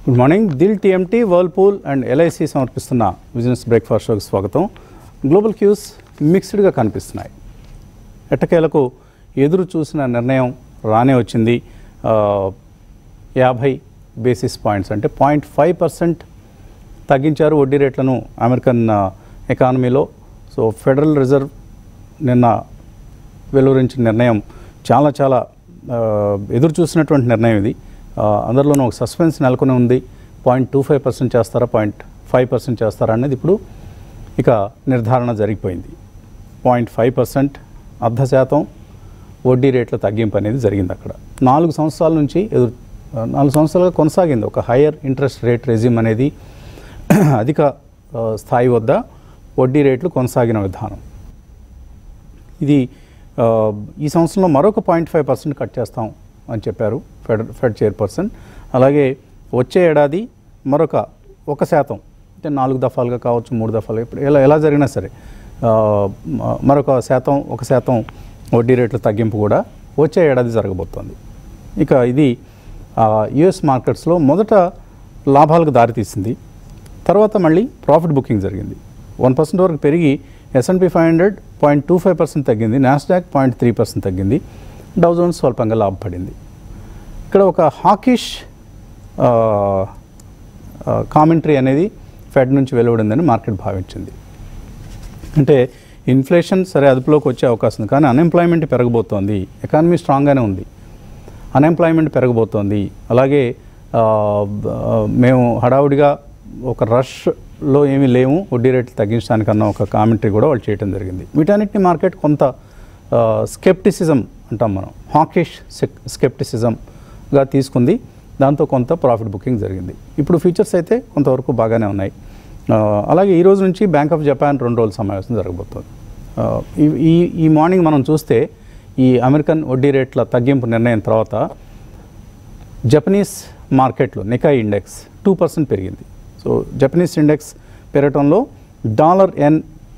Good morning Dil TMT Whirlpool and LIC సమర్పిస్తున్న business breakfast షోకి స్వాగతం గ్లోబల్ క్యూస్ మిక్స్డ్గా కనిపిస్తున్నాయి ఎట్టకేలకు ఎదురు చూసిన నిర్ణయం రానే వచ్చింది ఆ, యాభై బేసిస్ పాయింట్స్ అంటే పాయింట్ ఫైవ్ పర్సెంట్ తగ్గించారు వడ్డీ రేట్లను అమెరికన్ ఆ, ఎకానమీలో సో ఫెడరల్ రిజర్వ్ నిన్న వెలువరించిన నిర్ణయం చాలా చాలా ఆ, ఎదురు చూసినటువంటి నిర్ణయం ఇది ఆ, అందరిలోనూ ఒక సస్పెన్స్ నెలకొని ఉంది పాయింట్ టూ ఫైవ్ పర్సెంట్ చేస్తారా పాయింట్ ఫైవ్ పర్సెంట్ చేస్తారా అనేది ఇప్పుడు ఇక నిర్ధారణ జరిగిపోయింది పాయింట్ ఫైవ్ పర్సెంట్ అర్ధ శాతం వడ్డీ రేట్ల తగ్గింపు అనేది జరిగింది అక్కడ నాలుగు సంవత్సరాల నుంచి ఎదురు ఆ, నాలుగు సంవత్సరాలుగా కొనసాగింది ఒక హయ్యర్ ఇంట్రెస్ట్ రేట్ రెజిమ్ అనేది అధిక ఆ, స్థాయి వద్ద వడ్డీ రేట్లు కొనసాగిన విధానం ఇది ఆ, ఈ సంవత్సరంలో మరొక పాయింట్ ఫైవ్ పర్సెంట్ కట్ చేస్తాం అని చెప్పారు ఫెడ్ ఫెడ్ చైర్పర్సన్ అలాగే వచ్చే ఏడాది మరొక ఒక శాతం అంటే నాలుగు దఫాలుగా కావచ్చు మూడు దఫాలుగా ఇప్పుడు ఎలా ఎలా జరిగినా సరే ఆ, మ- మరొక శాతం ఒక శాతం వడ్డీ రేట్ల తగ్గింపు కూడా వచ్చే ఏడాది జరగబోతోంది ఇక ఇది యుఎస్ మార్కెట్స్లో మొదట లాభాలకు దారితీసింది తర్వాత మళ్ళీ ప్రాఫిట్ బుకింగ్ జరిగింది వన్ పర్సెంట్ వరకు పెరిగి S and P five hundred point two five percent తగ్గింది నాస్డాక్ పాయింట్ త్రీ పర్సెంట్ తగ్గింది డౌ జోన్స్ స్వల్పంగా లాభపడింది ఇక్కడ ఒక హాకిష్ కామెంటరీ అనేది ఫెడ్ నుంచి వెలువడిందని మార్కెట్ భావించింది అంటే ఇన్ఫ్లేషన్ సరే అదుపులోకి వచ్చే అవకాశం ఉంది కానీ అన్ఎంప్లాయ్మెంట్ పెరగబోతోంది ఎకానమీ స్ట్రాంగ్గానే ఉంది అన్ఎంప్లాయ్మెంట్ పెరగబోతోంది అలాగే ఆ, బ- మేము హడావుడిగా ఒక రష్లో ఏమీ లేము వడ్డీ రేట్లు తగ్గించడానికన్నా ఒక కామెంటరీ కూడా వాళ్ళు చేయడం జరిగింది వీటన్నిటిని మార్కెట్ కొంత స్కెప్టిసిజం అంటాం మనం హాకిష్ స్కెప్టిసిజంగా తీసుకుంది దాంతో కొంత ప్రాఫిట్ బుకింగ్ జరిగింది ఇప్పుడు ఫీచర్స్ అయితే కొంతవరకు బాగానే ఉన్నాయి ఆ, అలాగే ఈ రోజు నుంచి బ్యాంక్ ఆఫ్ జపాన్ రెండు రోజుల సమావేశం జరగబోతోంది ఆ, ఈ- ఈ ఈ మార్నింగ్ మనం చూస్తే ఈ అమెరికన్ వడ్డీ రేట్ల తగ్గింపు నిర్ణయం తర్వాత జపనీస్ మార్కెట్లో నికాయ్ ఇండెక్స్ టూ పర్సెంట్ పెరిగింది సో జపనీస్ ఇండెక్స్ పెరగటంలో డాలర్ ఎన్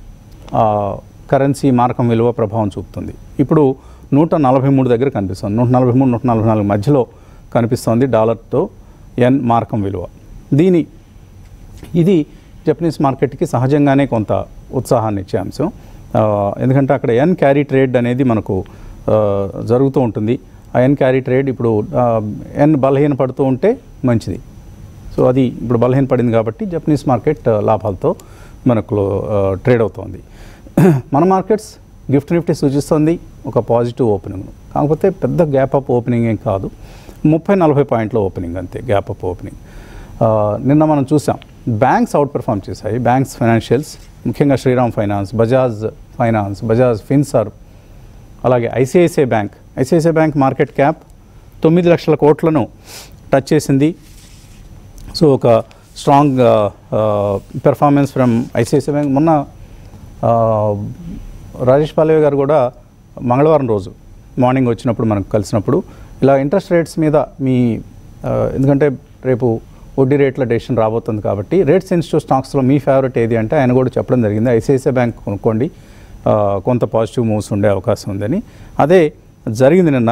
కరెన్సీ మారకం విలువ ప్రభావం చూపుతుంది ఇప్పుడు నూట నలభై మూడు దగ్గర కనిపిస్తుంది నూట నలభై మూడు నూట నలభై నాలుగు మధ్యలో కనిపిస్తోంది డాలర్తో ఎన్ మారకం విలువ దీని ఇది జపనీస్ మార్కెట్కి సహజంగానే కొంత ఉత్సాహాన్ని ఇచ్చే అంశం ఆ, ఎందుకంటే అక్కడ ఎన్ క్యారీ ట్రేడ్ అనేది మనకు ఆ, జరుగుతూ ఉంటుంది ఆ ఎన్ క్యారీ ట్రేడ్ ఇప్పుడు ఆ, ఎన్ బలహీన పడుతూ ఉంటే మంచిది సో అది ఇప్పుడు బలహీన పడింది కాబట్టి జపనీస్ మార్కెట్ ఆ, లాభాలతో మనకు ఆ, ట్రేడ్ అవుతోంది మన మార్కెట్స్ గిఫ్ట్ నిఫ్టీ సూచిస్తుంది ఒక పాజిటివ్ ఓపెనింగ్ కాకపోతే పెద్ద గ్యాప్ అప్ ఓపెనింగ్ ఏం కాదు ముప్పై నలభై పాయింట్ల ఓపెనింగ్ అంతే గ్యాప్ అప్ ఓపెనింగ్ ఆ, నిన్న మనం చూసాం బ్యాంక్స్ అవుట్ పెర్ఫామ్ చేశాయి బ్యాంక్స్ ఫైనాన్షియల్స్ ముఖ్యంగా Shriram finance Bajaj finance Bajaj Finserv అలాగే ICICI bank ICICI bank market cap తొమ్మిది లక్షల కోట్లను టచ్ చేసింది సో ఒక strong performance from ICICI bank మొన్న ఆ, రాజేష్ పాలయ్య గారు కూడా మంగళవారం రోజు మార్నింగ్ వచ్చినప్పుడు మనకు కలిసినప్పుడు ఇలా ఇంట్రెస్ట్ రేట్స్ మీద మీ ఆ, ఎందుకంటే రేపు వడ్డీ రేట్ల డెసిషన్ రాబోతుంది కాబట్టి రేట్ సెన్సిటివ్ స్టాక్స్లో మీ ఫేవరెట్ ఏది అంటే ఆయన కూడా చెప్పడం జరిగింది ఐసిఐసిఐ బ్యాంక్ కొనుక్కోండి ఆ, కొంత పాజిటివ్ మూవ్స్ ఉండే అవకాశం ఉందని అదే జరిగింది నిన్న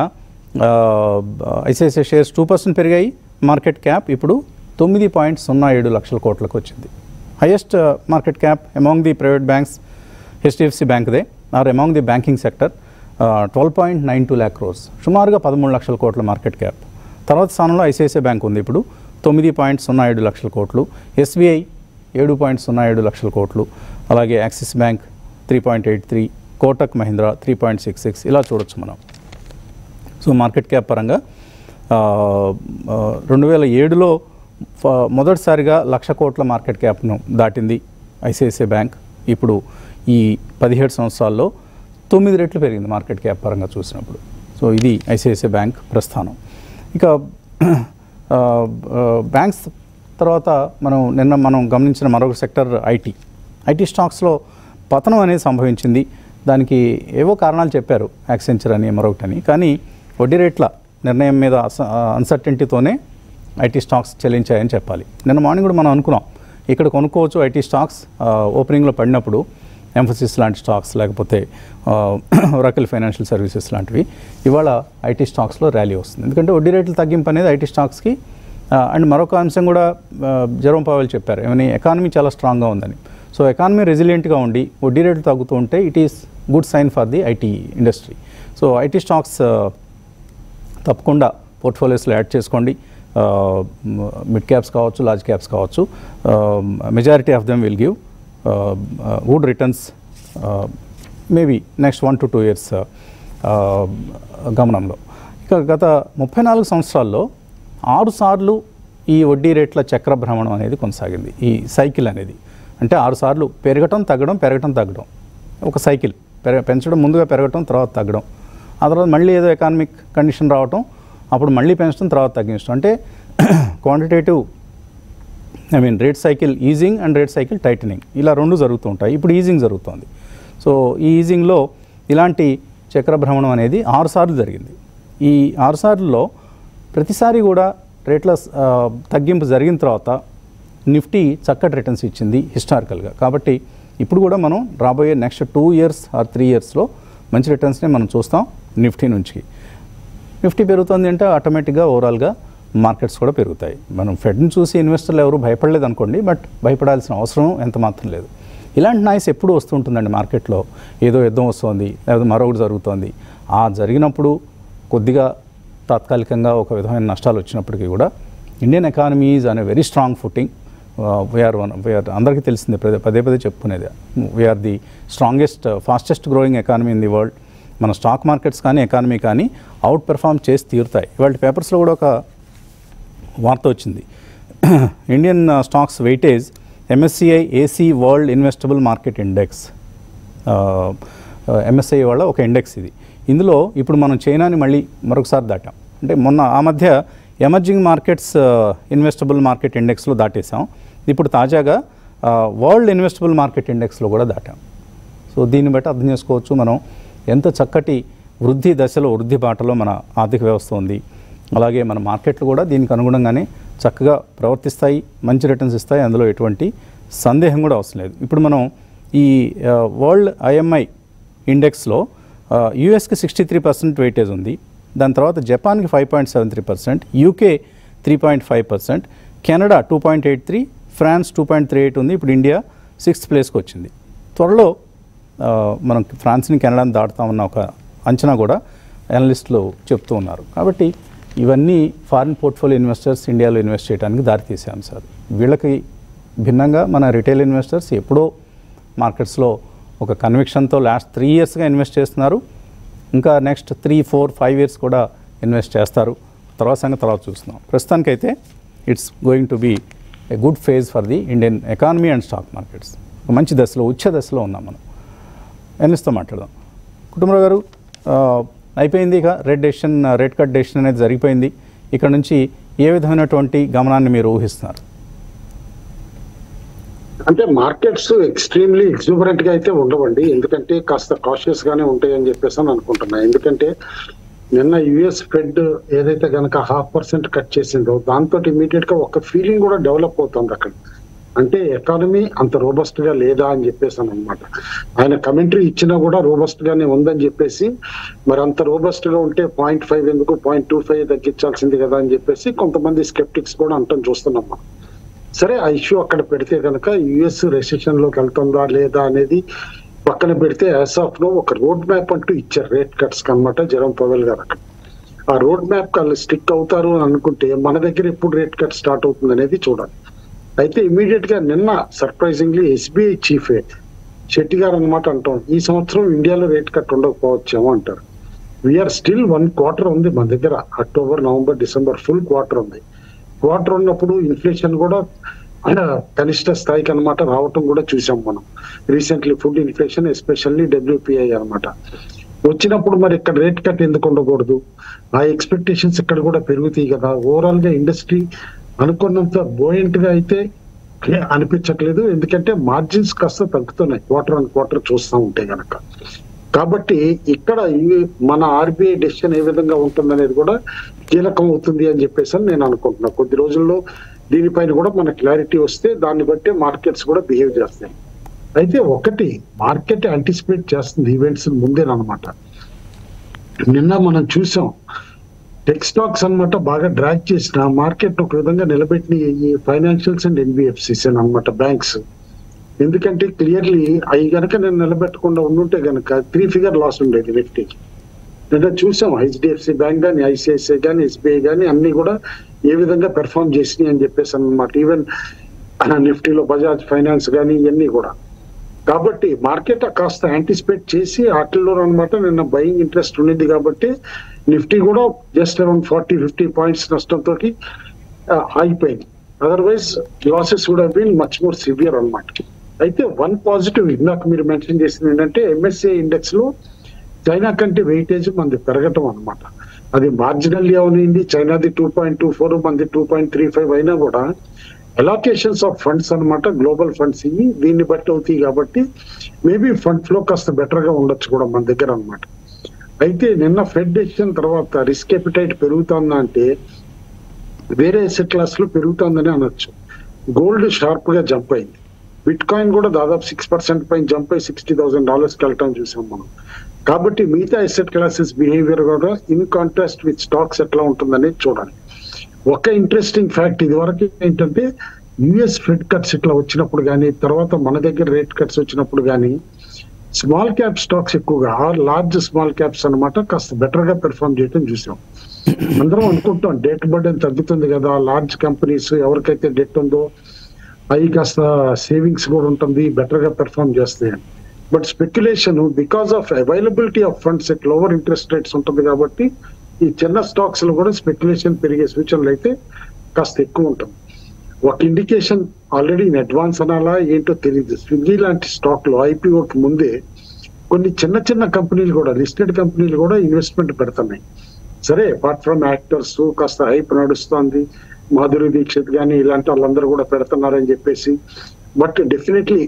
ఐసిఐసిఐ షేర్స్ టూ పర్సెంట్ పెరిగాయి మార్కెట్ క్యాప్ ఇప్పుడు తొమ్మిది పాయింట్ సున్నా ఏడు లక్షల కోట్లకు వచ్చింది highest market cap among the private banks HDFC బ్యాంక్దే are among the banking sector twelve point nine two lakh crores సుమారుగా పదమూడు లక్షల కోట్ల మార్కెట్ క్యాప్ తర్వాత స్థానంలో ఐసిఐసిఐ బ్యాంక్ ఉంది ఇప్పుడు తొమ్మిది పాయింట్ సున్నా ఏడు లక్షల కోట్లు ఎస్బీఐ ఏడు పాయింట్ సున్నా ఏడు లక్షల కోట్లు అలాగే Axis bank three point eight three Kotak Mahindra three point six six ఇలా చూడొచ్చు మనం సో మార్కెట్ క్యాప్ పరంగా రెండు వేల ఏడులో ఫ- మొదటిసారిగా లక్ష కోట్ల మార్కెట్ క్యాప్ను దాటింది ఐసిఐసిఐ బ్యాంక్ ఇప్పుడు ఈ పదిహేడు సంవత్సరాల్లో తొమ్మిది రెట్లు పెరిగింది మార్కెట్ క్యాప్ పరంగా చూసినప్పుడు సో ఇది ఐసిఐసిఐ బ్యాంక్ ప్రస్థానం ఇక ఆ, ఆ, బ్యాంక్స్ తర్వాత మనం నిన్న మనం గమనించిన మరొక సెక్టర్ ఐటీ ఐటీ స్టాక్స్లో పతనం అనేది సంభవించింది దానికి ఏవో కారణాలు చెప్పారు యాక్సెంచర్ అని మరొకటని కానీ వడ్డీ రేట్ల నిర్ణయం మీద అన్సర్టెంటీతోనే ఐటీ స్టాక్స్ చెల్లించాయని చెప్పాలి నిన్న మార్నింగ్ కూడా మనం అనుకున్నాం ఇక్కడ కొనుక్కోవచ్చు ఐటీ స్టాక్స్ ఓపెనింగ్లో పడినప్పుడు ఎంఫసిస్ లాంటి స్టాక్స్ లేకపోతే ఒరాకిల్ ఫైనాన్షియల్ సర్వీసెస్ లాంటివి ఇవాళ ఐటీ స్టాక్స్లో ర్యాలీ వస్తుంది ఎందుకంటే వడ్డీ రేట్లు తగ్గింపు అనేది ఐటీ స్టాక్స్కి అండ్ మరొక అంశం కూడా జెరోమ్ పావెల్ చెప్పారు ఏమని ఎకానమీ చాలా స్ట్రాంగ్గా ఉందని సో ఎకానమీ రెసిలియంట్గా ఉండి వడ్డీ రేట్లు తగ్గుతూ ఉంటే it is good sign for the IT industry so IT stocks తప్పకుండా పోర్ట్ఫోలియోస్లో యాడ్ చేసుకోండి మిడ్ క్యాప్స్ కావచ్చు లార్జ్ క్యాప్స్ కావచ్చు majority of them will give good returns maybe next one to two years గమనంలో ఇక గత ముప్పై నాలుగు సంవత్సరాల్లో ఆరు సార్లు ఈ వడ్డీ రేట్ల చక్ర భ్రమణం అనేది కొనసాగింది ఈ సైకిల్ అనేది అంటే ఆరు సార్లు పెరగటం తగ్గడం పెరగటం తగ్గడం ఒక సైకిల్ పెర పెంచడం ముందుగా పెరగటం తర్వాత తగ్గడం ఆ తర్వాత మళ్ళీ ఏదో ఎకానమిక్ కండిషన్ రావటం అప్పుడు మళ్ళీ పెంచడం తర్వాత తగ్గించడం అంటే quantitative I mean rate cycle easing and rate cycle tightening ఇలా రెండు జరుగుతూ ఉంటాయి ఇప్పుడు ఈజింగ్ జరుగుతోంది సో ఈ ఈజింగ్లో ఇలాంటి చక్ర భ్రమణం అనేది ఆరు సార్లు జరిగింది ఈ ఆరు సార్లలో ప్రతిసారి కూడా రేట్ల ఆ, తగ్గింపు జరిగిన తర్వాత నిఫ్టీ చక్కటి రిటర్న్స్ ఇచ్చింది హిస్టారికల్గా కాబట్టి ఇప్పుడు కూడా మనం రాబోయే next two years or three ఇయర్స్లో మంచి రిటర్న్స్ని మనం చూస్తాం నిఫ్టీ నుంచి నిఫ్టీ పెరుగుతుంది అంటే ఆటోమేటిక్గా ఓవరాల్గా మార్కెట్స్ కూడా పెరుగుతాయి మనం ఫెడ్ని చూసి ఇన్వెస్టర్లు ఎవరు భయపడలేదు అనుకోండి బట్ భయపడాల్సిన అవసరం ఎంత మాత్రం లేదు ఇలాంటి నాయిస్ ఎప్పుడు వస్తుంటుందండి మార్కెట్లో ఏదో యుద్ధం వస్తుంది లేదా మరొకటి జరుగుతోంది ఆ జరిగినప్పుడు కొద్దిగా తాత్కాలికంగా ఒక విధమైన నష్టాలు వచ్చినప్పటికీ కూడా ఇండియన్ ఎకానమీ ఈజ్ అనే very strong footing we are one we are అందరికీ తెలిసిందే పదే పదే పదే చెప్పుకునేది we are the strongest fastest growing economy in the world మన స్టాక్ మార్కెట్స్ కానీ ఎకానమీ కానీ అవుట్ పెర్ఫామ్ చేసి తీరుతాయి ఇవాళ పేపర్స్లో కూడా ఒక వార్త వచ్చింది Indian stocks weightage MSCI AC world investable market index MSCI వాళ్ళ ఒక ఇండెక్స్ ఇది ఇందులో ఇప్పుడు మనం చైనాని మళ్ళీ మరొకసారి దాటాం అంటే మొన్న ఆ మధ్య ఎమర్జింగ్ మార్కెట్స్ ఇన్వెస్టబుల్ మార్కెట్ ఇండెక్స్లో దాటేసాం ఇప్పుడు తాజాగా వరల్డ్ ఇన్వెస్టబుల్ మార్కెట్ ఇండెక్స్లో కూడా దాటాం సో దీన్ని బట్టి అర్థం చేసుకోవచ్చు మనం ఎంత చక్కటి వృద్ధి దశలో వృద్ధి బాటలో మన ఆర్థిక వ్యవస్థ ఉంది అలాగే మన మార్కెట్లు కూడా దీనికి అనుగుణంగానే చక్కగా ప్రవర్తిస్తాయి మంచి రిటర్న్స్ ఇస్తాయి అందులో ఎటువంటి సందేహం కూడా అవసరం లేదు ఇప్పుడు మనం ఈ ఆ, వరల్డ్ ఐఎంఐ ఇండెక్స్లో యుఎస్కి సిక్స్టీ త్రీ పర్సెంట్ వెయిటేజ్ ఉంది దాని తర్వాత జపాన్కి five point seven three percent UK three point five percent Canada two point eight three France two point three eight ఉంది ఇప్పుడు ఇండియా సిక్స్త్ ప్లేస్కి వచ్చింది త్వరలో ఆ, మనం ఫ్రాన్స్ని కెనడాని దాటుతామన్న ఒక అంచనా కూడా అనలిస్టులు చెప్తూ ఉన్నారు కాబట్టి ఇవన్నీ ఫారిన్ పోర్ట్ఫోలియో ఇన్వెస్టర్స్ ఇండియాలో ఇన్వెస్ట్ చేయడానికి దారితీసే అంశాలు వీళ్ళకి భిన్నంగా మన రిటైల్ ఇన్వెస్టర్స్ ఎప్పుడో మార్కెట్స్లో ఒక కన్విక్షన్తో లాస్ట్ త్రీ ఇయర్స్గా ఇన్వెస్ట్ చేస్తున్నారు ఇంకా next three four five years కూడా ఇన్వెస్ట్ చేస్తారు తర్వాత సంగతి తర్వాత చూస్తున్నాం ప్రస్తుతానికైతే it's going to be a good phase for the Indian economy and stock markets ఒక మంచి దశలో ఉచ్చ దశలో ఉన్నాం మనం ఎన్నిస్తో మాట్లాడదాం కుటుంబరావు గారు ఆ, అయిపోయింది ఇక rate decision rate cut decision అనేది జరిగిపోయింది ఇక్కడ నుంచి ఏ విధమైనటువంటి గమనాన్ని మీరు ఊహిస్తున్నారు అంటే మార్కెట్స్ ఎక్స్ట్రీమ్లీ ఎగ్జూబరెంట్ గా అయితే ఉండవండి ఎందుకంటే కాస్త కాషియస్ గానే ఉంటాయి అని చెప్పేసి అని అనుకుంటున్నా ఎందుకంటే నిన్న యుఎస్ ఫెడ్ ఏదైతే గనక హాఫ్ పర్సెంట్ కట్ చేసిందో దాంతో ఇమీడియట్ గా ఒక ఫీలింగ్ కూడా డెవలప్ అవుతుంది అక్కడ అంటే ఎకానమీ అంత రోబస్ట్ గా లేదా అని చెప్పేసి అనమాట ఆయన కమెంటరీ ఇచ్చినా కూడా రోబస్ట్ గానే ఉందని చెప్పేసి మరి అంత రోబస్ట్ గా ఉంటే పాయింట్ ఫైవ్ ఎందుకు పాయింట్ టూ ఫైవ్ తగ్గించాల్సింది కదా అని చెప్పేసి కొంతమంది స్కెప్టిక్స్ కూడా అంటాం చూస్తున్నాం మనం సరే ఆ ఇష్యూ అక్కడ పెడితే కనుక యుఎస్ రెసిషన్ లోకి వెళ్తుందా లేదా అనేది పక్కన పెడితే యాజ్ ఆఫ్ నో ఒక రోడ్ మ్యాప్ అంటూ ఇచ్చారు రేట్ కట్స్ కనమాట జరం పవల్ గారు అక్కడ ఆ రోడ్ మ్యాప్ వాళ్ళు స్టిక్ అవుతారు అని అనుకుంటే మన దగ్గర ఎప్పుడు రేట్ కట్ స్టార్ట్ అవుతుంది అనేది చూడాలి అయితే ఇమీడియట్ గా నిన్న సర్ప్రైజింగ్లీ ఎస్బీఐ చీఫే శెట్టి గారు అనమాట అంటాం ఈ సంవత్సరం ఇండియాలో రేట్ కట్ ఉండకపోవచ్చేమో అంటారు వీఆర్ స్టిల్ వన్ క్వార్టర్ ఉంది మన దగ్గర October November December full quarter ఉంది క్వార్టర్ ఉన్నప్పుడు ఇన్ఫ్లేషన్ కూడా ఆయన కనిష్ట స్థాయికి అనమాట రావటం కూడా చూసాం మనం recently food inflation especially WPI అన్నమాట వచ్చినప్పుడు మరి ఇక్కడ రేట్ కట్ ఎందుకు ఉండకూడదు ఆ ఎక్స్పెక్టేషన్స్ ఇక్కడ కూడా పెరుగుతాయి కదా ఓవరాల్ గా ఇండస్ట్రీ అనుకున్నంత బోయింట్ గా అయితే అనిపించట్లేదు ఎందుకంటే మార్జిన్స్ కాస్త తగ్గుతున్నాయి క్వార్టర్ ఆన్ క్వార్టర్ చూస్తా ఉంటే గనక కాబట్టి ఇక్కడ ఇవి మన ఆర్బీఐ డెసిషన్ ఏ విధంగా ఉంటుందనేది కూడా కీలకం అవుతుంది అని చెప్పేసి అని నేను అనుకుంటున్నా కొద్ది రోజుల్లో దీనిపైన కూడా మన క్లారిటీ వస్తే దాన్ని బట్టి మార్కెట్స్ కూడా బిహేవ్ చేస్తాయి అయితే ఒకటి మార్కెట్ అంటిసిపేట్ చేస్తుంది ఈవెంట్స్ ముందేనమాట నిన్న మనం చూసాం టెక్ స్టాక్స్ అన్నమాట బాగా డ్రాగ్ చేసిన మార్కెట్ ఒక విధంగా నిలబెట్టిన ఈ ఫైనాన్షియల్స్ అండ్ ఎన్బిఎఫ్సిస్ అన్నమాట బ్యాంక్స్ ఎందుకంటే క్లియర్లీ అవి గనక నేను నిలబెట్టకుండా ఉండుంటే గనక త్రీ ఫిగర్ లాస్ ఉండేది నిఫ్టీకి నిన్న చూసాం హెచ్డిఎఫ్సి బ్యాంక్ కానీ ఐసిఐసిఐ కానీ ఎస్బీఐ కానీ అన్ని కూడా ఏ విధంగా పెర్ఫామ్ చేసినాయి అని చెప్పేసి అన్నమాట ఈవెన్ నిఫ్టీలో బజాజ్ ఫైనాన్స్ కానీ ఇవన్నీ కూడా కాబట్టి మార్కెట్ కాస్త యాంటిసిపేట్ చేసి వాటిల్లో అనమాట నిన్న బయింగ్ ఇంట్రెస్ట్ ఉండింది కాబట్టి నిఫ్టీ కూడా just around forty fifty points నష్టంతో ఆగిపోయింది otherwise losses would been much more severe అన్నమాట అయితే వన్ పాజిటివ్ ఇందాక మీరు మెన్షన్ చేసింది ఏంటంటే ఎంఎస్ఏ ఇండెక్స్ లో చైనా కంటే వెయిటేజ్ మనది పెరగటం అన్నమాట అది మార్జినల్లీ అవునింది చైనాది టూ పాయింట్ టూ ఫోర్ మనది టూ పాయింట్ త్రీ ఫైవ్ అయినా కూడా ఎలాకేషన్స్ ఆఫ్ ఫండ్స్ అన్నమాట గ్లోబల్ ఫండ్స్ ఇవి దీన్ని బట్టి అవుతాయి కాబట్టి మేబీ ఫండ్ ఫ్లో కాస్త బెటర్ గా ఉండొచ్చు కూడా మన దగ్గర అన్నమాట అయితే నిన్న ఫెడ్ డెసిషన్ తర్వాత రిస్క్ ఎపిటైట్ పెరుగుతుందా అంటే వేరే ఎసెట్ క్లాస్ లో పెరుగుతుందని అనొచ్చు గోల్డ్ షార్ప్ గా జంప్ అయింది బిట్ కాయిన్ కూడా దాదాపు సిక్స్ పర్సెంట్ పైన జంప్ అయి సిక్స్టీ థౌసండ్ డాలర్స్ కి వెళ్ళటం చూసాం మనం కాబట్టి మిగతా ఎసెట్ క్లాసెస్ బిహేవియర్ కూడా ఇన్ కాంట్రాస్ట్ విత్ స్టాక్స్ ఎట్లా ఉంటుందనేది చూడాలి ఒక ఇంట్రెస్టింగ్ ఫ్యాక్ట్ ఇది వరకు ఏంటంటే యుఎస్ ఫెడ్ కట్స్ ఇట్లా వచ్చినప్పుడు కానీ తర్వాత మన దగ్గర రేట్ కట్స్ వచ్చినప్పుడు కానీ స్మాల్ క్యాప్ స్టాక్స్ ఎక్కువగా ఆర్ లార్జ్ స్మాల్ క్యాప్స్ అన్నమాట కాస్త బెటర్ గా పెర్ఫామ్ చేయడం చూసాం అందరం అనుకుంటాం డెట్ బర్డెన్ తగ్గుతుంది కదా లార్జ్ కంపెనీస్ ఎవరికైతే డెట్ ఉందో అవి కాస్త సేవింగ్స్ కూడా ఉంటుంది బెటర్ గా పెర్ఫామ్ చేస్తాయి but speculation because of availability of funds at lower interest rates ఉంటుంది కాబట్టి ఈ చిన్న స్టాక్స్ లో కూడా స్పెక్యులేషన్ పెరిగే సూచనలు అయితే కాస్త ఎక్కువ ఉంటుంది ఒక ఇండికేషన్ ఆల్రెడీ ఇన్ అడ్వాన్స్ అనాలా ఏంటో తెలియదు స్విగ్గీ లాంటి స్టాక్ లో ఐపీఓకి ముందే కొన్ని చిన్న చిన్న కంపెనీలు కూడా లిస్టెడ్ కంపెనీలు కూడా ఇన్వెస్ట్మెంట్ పెడుతున్నాయి సరే అపార్ట్ ఫ్రమ్ యాక్టర్స్ కాస్త హైప్ నడుస్తుంది మాధురి దీక్షిత్ కానీ ఇలాంటి వాళ్ళందరూ కూడా పెడుతున్నారని చెప్పేసి but definitely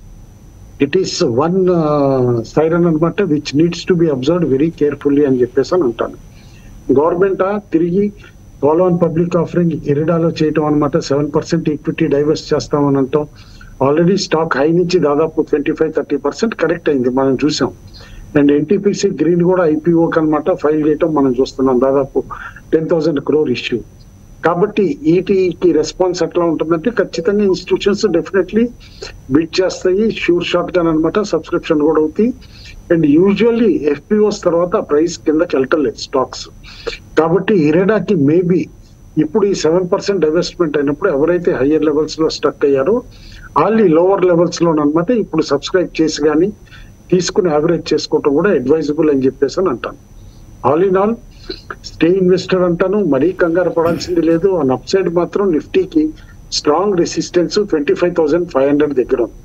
it is one siren అనమాట which needs to be observe very carefully అని చెప్పేసి అని అంటాను గవర్నమెంట్ తిరిగి ఫాలో ఆన్ పబ్లిక్ ఆఫరింగ్ ఇరిడాలో చేయటం అనమాట సెవెన్ పర్సెంట్ ఈక్విటీ డైవర్స్ చేస్తామని అంటాం ఆల్రెడీ స్టాక్ హై నుంచి దాదాపు twenty five thirty percent correct అయింది మనం చూసాం అండ్ ఎన్టీపీసీ గ్రీన్ కూడా ఐపీఓకి అనమాట ఫైల్ చేయటం మనం చూస్తున్నాం దాదాపు టెన్ థౌసండ్ క్రోర్ ఇష్యూ కాబట్టి ఈటీకి రెస్పాన్స్ ఎట్లా ఉంటుందంటే ఖచ్చితంగా ఇన్స్టిట్యూషన్స్ డెఫినెట్లీ బిడ్ చేస్తాయి షూర్ షార్ట్ గా అనమాట సబ్స్క్రిప్షన్ కూడా అవుతాయి అండ్ యూజువల్లీ ఎఫ్పిఓస్ తర్వాత ప్రైస్ కిందకి వెళ్ళటం లేదు స్టాక్స్ కాబట్టి ఇరేడాకి మేబీ ఇప్పుడు ఈ సెవెన్ పర్సెంట్ ఇన్వెస్ట్మెంట్ అయినప్పుడు ఎవరైతే హయ్యర్ లెవెల్స్ లో స్టక్ అయ్యారో వాళ్ళు లోవర్ లెవెల్స్ లో అనమాట ఇప్పుడు సబ్స్క్రైబ్ చేసి కానీ తీసుకుని యావరేజ్ చేసుకోవటం కూడా అడ్వైజబుల్ అని చెప్పేసి అని అంటాను all in all stay investor అంటాను మరీ కంగారు పడాల్సింది లేదు ఆ అప్ సైడ్ మాత్రం నిఫ్టీకి strong resistance twenty five thousand five hundred దగ్గర ఉంది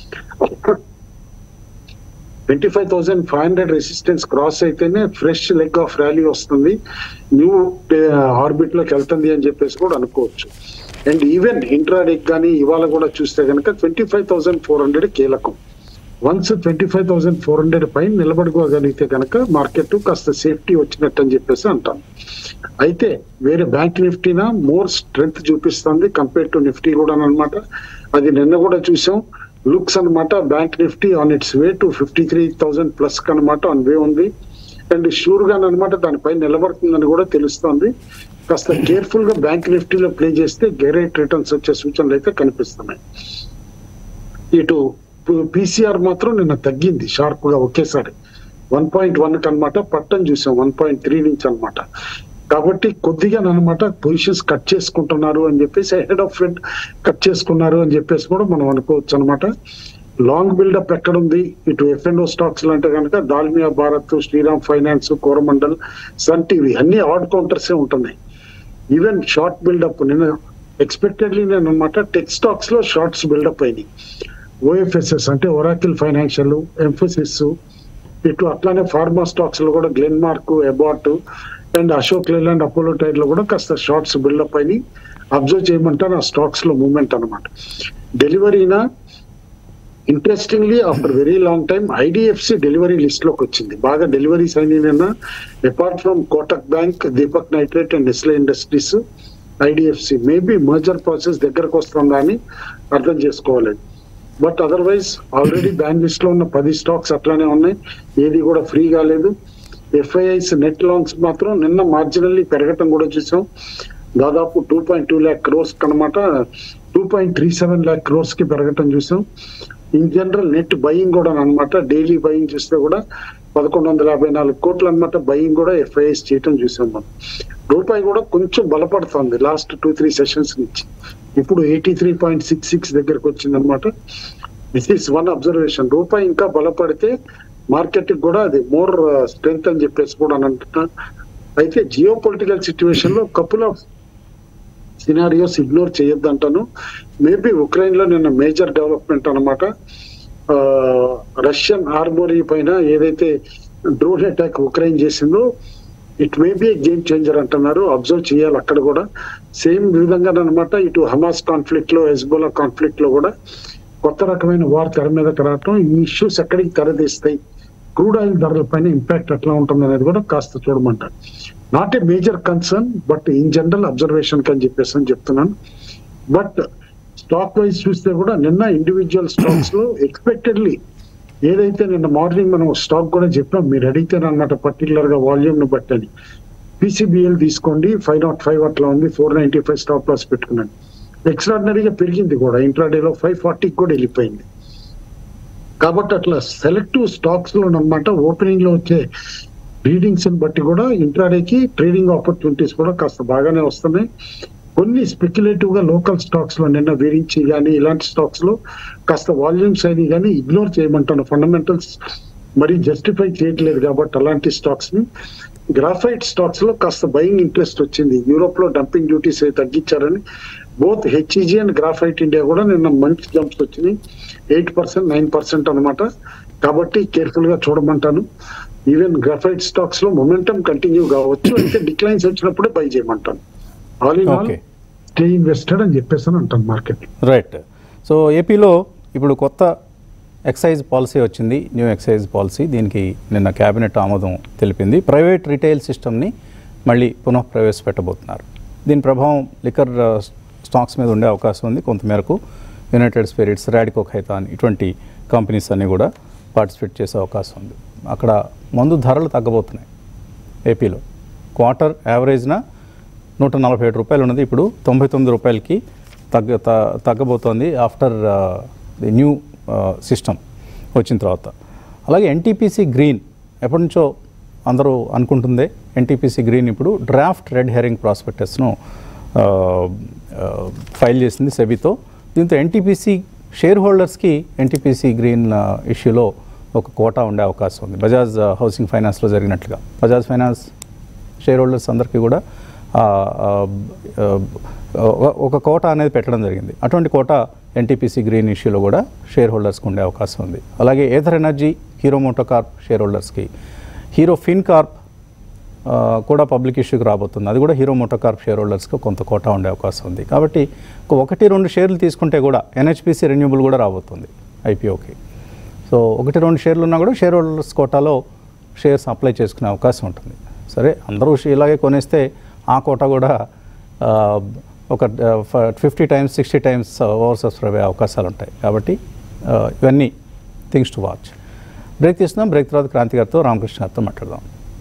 twenty five thousand five hundred resistance cross అయితేనే ఫ్రెష్ లెగ్ ఆఫ్ ర్యాలీ వస్తుంది న్యూ ఆర్బిట్ లోకి వెళ్తుంది అని చెప్పేసి కూడా అనుకోవచ్చు అండ్ ఈవెన్ ఇంట్రాడేక్ కానీ ఇవాళ కూడా చూస్తే కనుక twenty five thousand four hundred కీలకం once twenty five thousand four hundred పైన నిలబడుకోగలిగితే కనుక మార్కెట్ కాస్త సేఫ్టీ వచ్చినట్టు అని చెప్పేసి అంటాం అయితే వేరే బ్యాంక్ నిఫ్టీనా మోర్ స్ట్రెంగ్త్ చూపిస్తుంది కంపేర్ టు నిఫ్టీ కూడా అనమాట అది నిన్న కూడా చూసాం లుక్స్ అన్నమాట bank Nifty on its way to fifty three thousand plus అనమాట ఆన్ వే ఉంది అండ్ షూర్ గా అనమాట దానిపై నిలబడుతుందని కూడా తెలుస్తుంది కాస్త కేర్ఫుల్ గా బ్యాంక్ నిఫ్టీలో ప్లే చేస్తే గెరేట్ రిటర్న్స్ వచ్చే సూచనలు అయితే కనిపిస్తున్నాయి ఇటు పీసీఆర్ మాత్రం నిన్న తగ్గింది షార్ప్ గా ఒకేసారి వన్ పాయింట్ వన్ అనమాట పట్టని చూసాం వన్ పాయింట్ త్రీ నుంచి అనమాట కాబట్టి కొద్దిగా అనమాట పొజిషన్స్ కట్ చేసుకుంటున్నారు అని చెప్పేసి హెడ్ ఆఫ్ ఫెడ్ కట్ చేసుకున్నారు అని చెప్పేసి కూడా మనం అనుకోవచ్చు అనమాట లాంగ్ బిల్డప్ ఎక్కడ ఉంది ఇటు ఎఫ్ఎన్ఓ స్టాక్స్ అంటే కనుక Dalmia Bharat Shriram finance Coromandel Sun TV అన్ని ఆడ్ కౌంటర్స్ ఉంటున్నాయి ఈవెన్ షార్ట్ బిల్డప్ నిన్న ఎక్స్పెక్టెడ్లీ నేను అనమాట టెక్ స్టాక్స్ లో షార్ట్స్ బిల్డప్ అయినాయి ఓఎఫ్ఎస్ఎస్ అంటే ఒరాకిల్ ఫైనాన్షియల్ ఎంఫోసిస్ ఇటు అట్లానే ఫార్మా స్టాక్స్ లో కూడా Glenmark Abbott and Ashok Leyland Apollo tyre లో కూడా కాస్త షార్ట్స్ బిల్డప్ అయినాయి అబ్జర్వ్ చేయమంటారు ఆ స్టాక్స్ లో మూవ్మెంట్ అనమాట డెలివరీనా interestingly after very long time IDFC delivery list లోకి వచ్చింది బాగా డెలివరీస్ అయిన apart from Kotak bank Deepak nitrate and Nestle industries IDFC maybe merger process దగ్గరకు వస్తుందా అని అర్థం చేసుకోవాలి but otherwise already ban list లో ఉన్న పది స్టాక్స్ అట్లానే ఉన్నాయి ఏది కూడా ఫ్రీ కాలేదు ఎఫ్ఐఐస్ నెట్ లాంగ్స్ మాత్రం నిన్న మార్జినల్లీ పెరగటం కూడా చూసాం దాదాపు two point two lakh crores అనమాట two point three seven lakh crores కి పెరగటం చూసాం ఇన్ జనరల్ నెట్ బయింగ్ కూడా అనమాట డైలీ బయింగ్ చూస్తే కూడా పదకొండు వందల యాభై నాలుగు కోట్లు అనమాట బయింగ్ కూడా ఎఫ్ఐఎస్ చేయటం చూసాం మనం రూపాయి కూడా కొంచెం బలపడుతుంది లాస్ట్ టూ త్రీ సెషన్స్ నుంచి ఇప్పుడు eighty three point six six దగ్గరకు వచ్చింది అనమాట దిస్ ఈస్ వన్ అబ్జర్వేషన్ రూపాయి ఇంకా బలపడితే మార్కెట్ కూడా అది మోర్ స్ట్రెంగ్త్ అని చెప్పేసి కూడా అని అంటున్నా అయితే జియో పొలిటికల్ సిచ్యువేషన్ లో కపుల్ ఆఫ్ సినారియోస్ ఇగ్నోర్ చేయొద్దు అంటాను మేబీ ఉక్రెయిన్ లో నిన్న మేజర్ డెవలప్మెంట్ అనమాట రష్యన్ ఆర్మోరీ పైన ఏదైతే డ్రోన్ అటాక్ ఉక్రెయిన్ చేసిందో it may be game changer అంటున్నారు అబ్జర్వ్ చేయాలి అక్కడ కూడా సేమ్ విధంగా అనమాట ఇటు హమాస్ కాన్ఫ్లిక్ట్ లో హెజ్బోలా కాన్ఫ్లిక్ట్ లో కూడా కొత్త రకమైన వార్ తెర మీదకి రావటం ఈ ఇష్యూస్ ఎక్కడికి తెరదీస్తాయి క్రూడ్ ఆయిల్ ధరల పైన ఇంపాక్ట్ ఎట్లా ఉంటుంది అనేది కూడా కాస్త చూడమంటారు not a major concern but in general observation అని చెప్పేసి అని చెప్తున్నాను బట్ స్టాక్ వైజ్ చూస్తే కూడా నిన్న ఇండివిజువల్ స్టాక్స్ లో ఎక్స్పెక్టెడ్లీ ఏదైతే నిన్న మార్నింగ్ మనం స్టాక్ కూడా చెప్పాం మీరు అడిగితేనమాట పర్టికులర్ గా వాల్యూమ్ ను బట్టని పీసీబీఎల్ తీసుకోండి ఫైవ్ నాట్ ఫైవ్ అట్లా ఉంది four ninety five stop loss పెట్టుకున్నాను ఎక్స్ట్రాడినరీగా పెరిగింది కూడా ఇంట్రాడేలో ఫైవ్ ఫార్టీకి కూడా వెళ్ళిపోయింది కాబట్టి అట్లా సెలెక్టివ్ స్టాక్స్ లో అనమాట ఓపెనింగ్ లో వచ్చే రీడింగ్స్ బట్టి కూడా ఇంట్రాడేకి ట్రేడింగ్ ఆపర్చునిటీస్ కూడా కాస్త బాగానే వస్తున్నాయి కొన్ని స్పెక్యులేటివ్ గా లోకల్ స్టాక్స్ లో నిన్న వీరించి కానీ ఇలాంటి స్టాక్స్ లో కాస్త వాల్యూమ్స్ అయినాయి కానీ ఇగ్నోర్ చేయమంటాను ఫండమెంటల్స్ మరి జస్టిఫై చేయట్లేదు కాబట్టి అలాంటి స్టాక్స్ ని గ్రాఫైట్ స్టాక్స్ లో కాస్త బయింగ్ ఇంట్రెస్ట్ వచ్చింది యూరోప్ లో డంపింగ్ డ్యూటీస్ తగ్గించారని both HEG and graphite India కూడా నిన్న మంచి జంప్స్ వచ్చినాయి ఎయిట్ పర్సెంట్ నైన్ పర్సెంట్ అనమాట కాబట్టి కేర్ఫుల్ గా చూడమంటాను ఈవెన్ గ్రాఫైట్ స్టాక్స్ లో మొమెంటం కంటిన్యూ కావచ్చు అయితే డిక్లైన్స్ వచ్చినప్పుడే బై చేయమంటాను all in all Okay. Stay invested అని చెప్పేసి అని అంటాను మార్కెట్ రైట్ సో ఏపీలో ఇప్పుడు కొత్త ఎక్సైజ్ పాలసీ వచ్చింది న్యూ ఎక్సైజ్ పాలసీ దీనికి నిన్న కేబినెట్ ఆమోదం తెలిపింది ప్రైవేట్ రిటైల్ సిస్టమ్ని మళ్ళీ పునః ప్రవేశపెట్టబోతున్నారు దీని ప్రభావం లిక్కర్ ఆ, స్టాక్స్ మీద ఉండే అవకాశం ఉంది కొంతమేరకు యునైటెడ్ స్పిరిట్స్ రాడికో ఖైతాన్ ఇటువంటి కంపెనీస్ అన్నీ కూడా పార్టిసిపేట్ చేసే అవకాశం ఉంది అక్కడ మందు ధరలు తగ్గబోతున్నాయి ఏపీలో క్వార్టర్ యావరేజ్న నూట నలభై ఏడు రూపాయలు ఉన్నది ఇప్పుడు తొంభై తొమ్మిది రూపాయలకి తగ్గ త- తగ్గబోతోంది ఆఫ్టర్ ది న్యూ సిస్టమ్ వచ్చిన తర్వాత అలాగే ఎన్టీపీసీ గ్రీన్ ఎప్పటి నుంచో అందరూ అనుకుంటుందే ఎన్టీపీసీ గ్రీన్ ఇప్పుడు డ్రాఫ్ట్ రెడ్ హెరింగ్ ప్రాస్పెక్టస్ను ఫైల్ చేసింది సెబీతో దీంతో ఎన్టీపీసీ షేర్ హోల్డర్స్కి ఎన్టీపీసీ గ్రీన్ ఇష్యూలో ఒక కోటా ఉండే అవకాశం ఉంది బజాజ్ ఆ, హౌసింగ్ ఫైనాన్స్లో జరిగినట్లుగా బజాజ్ ఫైనాన్స్ షేర్ హోల్డర్స్ అందరికీ కూడా ఆ, ఆ, ఆ, ఒక- ఒక కోట అనేది పెట్టడం జరిగింది అటువంటి కోట ఎన్టీపీసీ గ్రీన్ ఇష్యూలో కూడా షేర్ హోల్డర్స్కి ఉండే అవకాశం ఉంది అలాగే ఏథర్ ఎనర్జీ హీరో మోటోకార్ప్ షేర్ హోల్డర్స్కి హీరో ఫిన్ కార్ప్ ఆ, కూడా పబ్లిక్ ఇష్యూకి రాబోతుంది అది కూడా హీరో మోటోకార్ప్ షేర్ హోల్డర్స్కి కొంత కోటా ఉండే అవకాశం ఉంది కాబట్టి ఒక ఒకటి రెండు షేర్లు తీసుకుంటే కూడా ఎన్హెచ్పిసి రెన్యూబుల్ కూడా రాబోతుంది ఐపీఓకి సో ఒకటి రెండు షేర్లు ఉన్నా కూడా షేర్ హోల్డర్స్ కోటాలో షేర్స్ అప్లై చేసుకునే అవకాశం ఉంటుంది సరే అందరూ షే- ఇలాగే కొనేస్తే ఆ కోటా కూడా ఆ, ఒక fifty times sixty times oversubscribe అయ్యే అవకాశాలు ఉంటాయి కాబట్టి ఆ, ఇవన్నీ థింగ్స్ టు వాచ్ బ్రేక్ తీస్తున్నాం బ్రేక్ తర్వాత క్రాంతి గారితో రామకృష్ణ గారితో మాట్లాడదాం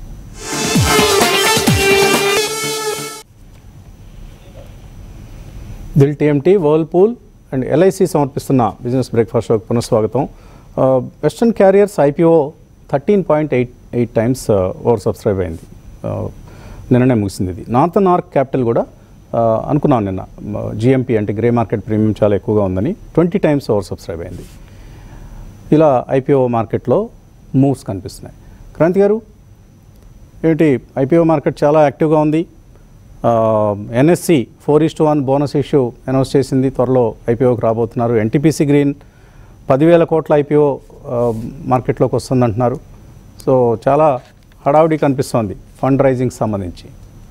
Dil TMT Whirlpool and LIC సమర్పిస్తున్న బిజినెస్ బ్రేక్ఫాస్ట్ షోకి పునఃస్వాగతం ఆ, Western Carriers IPO thirteen point eight eight times ఆ, ఓవర్ సబ్స్క్రైబ్ అయింది ఆ, నిన్ననే ముగిసింది ఇది నార్థన్ ఆర్క్ క్యాపిటల్ కూడా ఆ, అనుకున్నాం నిన్న జిఎంపీ అంటే గ్రే మార్కెట్ ప్రీమియం చాలా ఎక్కువగా ఉందని ట్వంటీ టైమ్స్ ఓవర్ సబ్స్క్రైబ్ అయింది ఇలా ఐపీఓ మార్కెట్లో మూవ్స్ కనిపిస్తున్నాయి క్రాంతి గారు ఏంటి ఐపీఓ మార్కెట్ చాలా యాక్టివ్గా ఉంది NSE four is to one bonus issue announce చేసింది త్వరలో ఐపీఓకి రాబోతున్నారు ఎన్టీపీసీ గ్రీన్ పదివేల కోట్ల ఐపీఓ మార్కెట్లోకి వస్తుందంటున్నారు సో చాలా హడావుడి కనిపిస్తోంది ఫండ్ రైజింగ్ సంబంధించి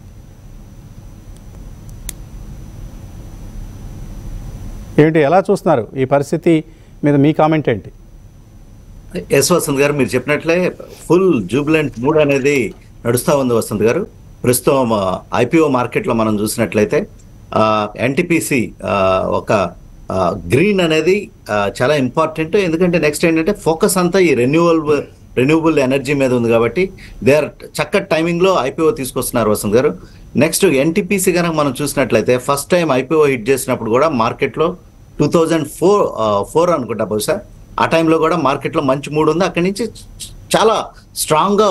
ఏంటి ఎలా చూస్తున్నారు ఈ పరిస్థితి మీద మీ కామెంట్ ఏంటి ఎస్ వసంత్ గారు మీరు చెప్పినట్లే ఫుల్ జూబిలెంట్ మూడ్ అనేది నడుస్తూ ఉంది వసంత్ గారు ప్రస్తుతం ఐపీఓ మార్కెట్లో మనం చూసినట్లయితే ఎన్టీపీసీ ఒక గ్రీన్ అనేది ఆ, చాలా ఇంపార్టెంట్ ఎందుకంటే నెక్స్ట్ ఏంటంటే ఫోకస్ అంతా ఈ రెన్యూవల్ రెన్యూబుల్ ఎనర్జీ మీద ఉంది కాబట్టి దే ఆర్ చక్కటి టైమింగ్లో ఐపీఓ తీసుకొస్తున్నారు వసంత్ గారు నెక్స్ట్ ఎన్టీపీసీ కనుక మనం చూసినట్లయితే ఫస్ట్ టైం ఐపీఓ హిట్ చేసినప్పుడు కూడా మార్కెట్లో టూ థౌజండ్ ఫోర్ ఫోర్ అనుకుంటా బహుశా ఆ టైంలో కూడా మార్కెట్లో మంచి మూడు ఉంది అక్కడి నుంచి చాలా స్ట్రాంగ్గా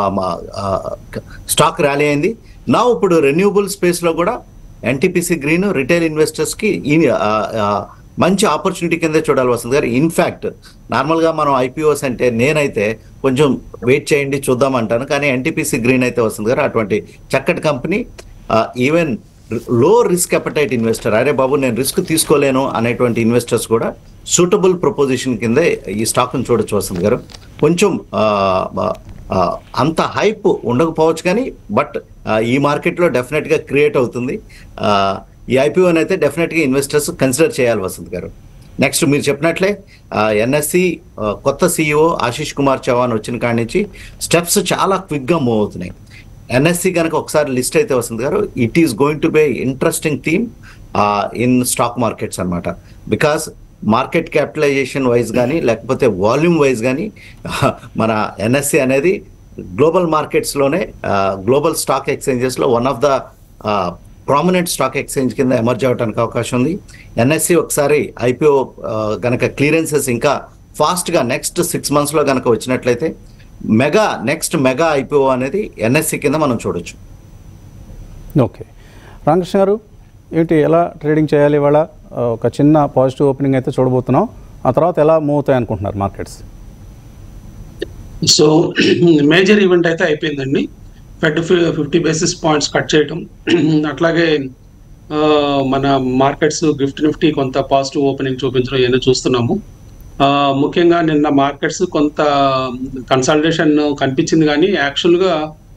స్టాక్ ర్యాలీ అయింది నా ఇప్పుడు రెన్యూబుల్ స్పేస్లో కూడా ఎన్టీపీసీ గ్రీన్ రిటైల్ ఇన్వెస్టర్స్కి ఈ ఆ, ఆ, మంచి ఆపర్చునిటీ కింద చూడాలి వస్తుంది గారు ఇన్ఫ్యాక్ట్ నార్మల్గా మనం ఐపీఓస్ అంటే నేనైతే కొంచెం వెయిట్ చేయండి చూద్దాం అంటాను కానీ ఎన్టీపీసీ గ్రీన్ అయితే వస్తుంది గారు అటువంటి చక్కటి company even low risk appetite investor అరే బాబు నేను రిస్క్ తీసుకోలేను అనేటువంటి ఇన్వెస్టర్స్ కూడా సూటబుల్ ప్రపోజిషన్ కింద ఈ స్టాక్ను చూడొచ్చు వస్తుంది గారు కొంచెం ఆ, ఆ, ఆ, అంత హైప్ ఉండకపోవచ్చు కానీ బట్ ఈ మార్కెట్లో డెఫినెట్గా క్రియేట్ అవుతుంది ఆ, ఈ ఐపీఓని అయితే డెఫినెట్గా ఇన్వెస్టర్స్ కన్సిడర్ చేయాలి వసంత్ గారు నెక్స్ట్ మీరు చెప్పినట్లే ఎన్ఎస్సి కొత్త సీఈఓ ఆశీష్ కుమార్ చౌహాన్ వచ్చిన కాడి నుంచి స్టెప్స్ చాలా క్విక్గా మూవ్ అవుతున్నాయి ఎన్ఎస్సి కనుక ఒకసారి లిస్ట్ అయితే వస్తుంది గారు it is going to be interesting theme in stock markets అన్నమాట బికాస్ మార్కెట్ క్యాపిటలైజేషన్ వైజ్ కానీ లేకపోతే వాల్యూమ్ వైజ్ కానీ మన ఎన్ఎస్సి అనేది గ్లోబల్ మార్కెట్స్లోనే గ్లోబల్ స్టాక్ ఎక్స్చేంజెస్లో one of the prominent stock exchange కింద ఎమర్జ్ అవడానికి అవకాశం ఉంది ఎన్ఎస్సి ఒకసారి ఐపీఓ గనక క్లియరెన్సెస్ ఇంకా ఫాస్ట్గా నెక్స్ట్ సిక్స్ మంత్స్లో గనక వచ్చినట్లయితే మెగా నెక్స్ట్ మెగా ఐపీఓ అనేది ఎన్ఎస్సి కింద మనం చూడొచ్చు ఓకే రామకృష్ణ గారు ఏంటి ఎలా ట్రేడింగ్ చేయాలి ఇవాళ ఆ, ఒక చిన్న పాజిటివ్ ఓపెనింగ్ అయితే చూడబోతున్నాం ఆ తర్వాత ఎలా మూవ్ అవుతాయి అనుకుంటున్నారు మార్కెట్స్ సో మేజర్ ఈవెంట్ అయితే అయిపోయిందండి Fed fifty basis points cut చేయటం అట్లాగే ఆ, మన మార్కెట్స్ గిఫ్ట్ నిఫ్టీ కొంత పాజిటివ్ ఓపెనింగ్ చూపించడం ఇవన్నీ చూస్తున్నాము ఆ, ముఖ్యంగా నిన్న మార్కెట్స్ కొంత కన్సల్టేషన్ కనిపించింది కానీ యాక్చువల్గా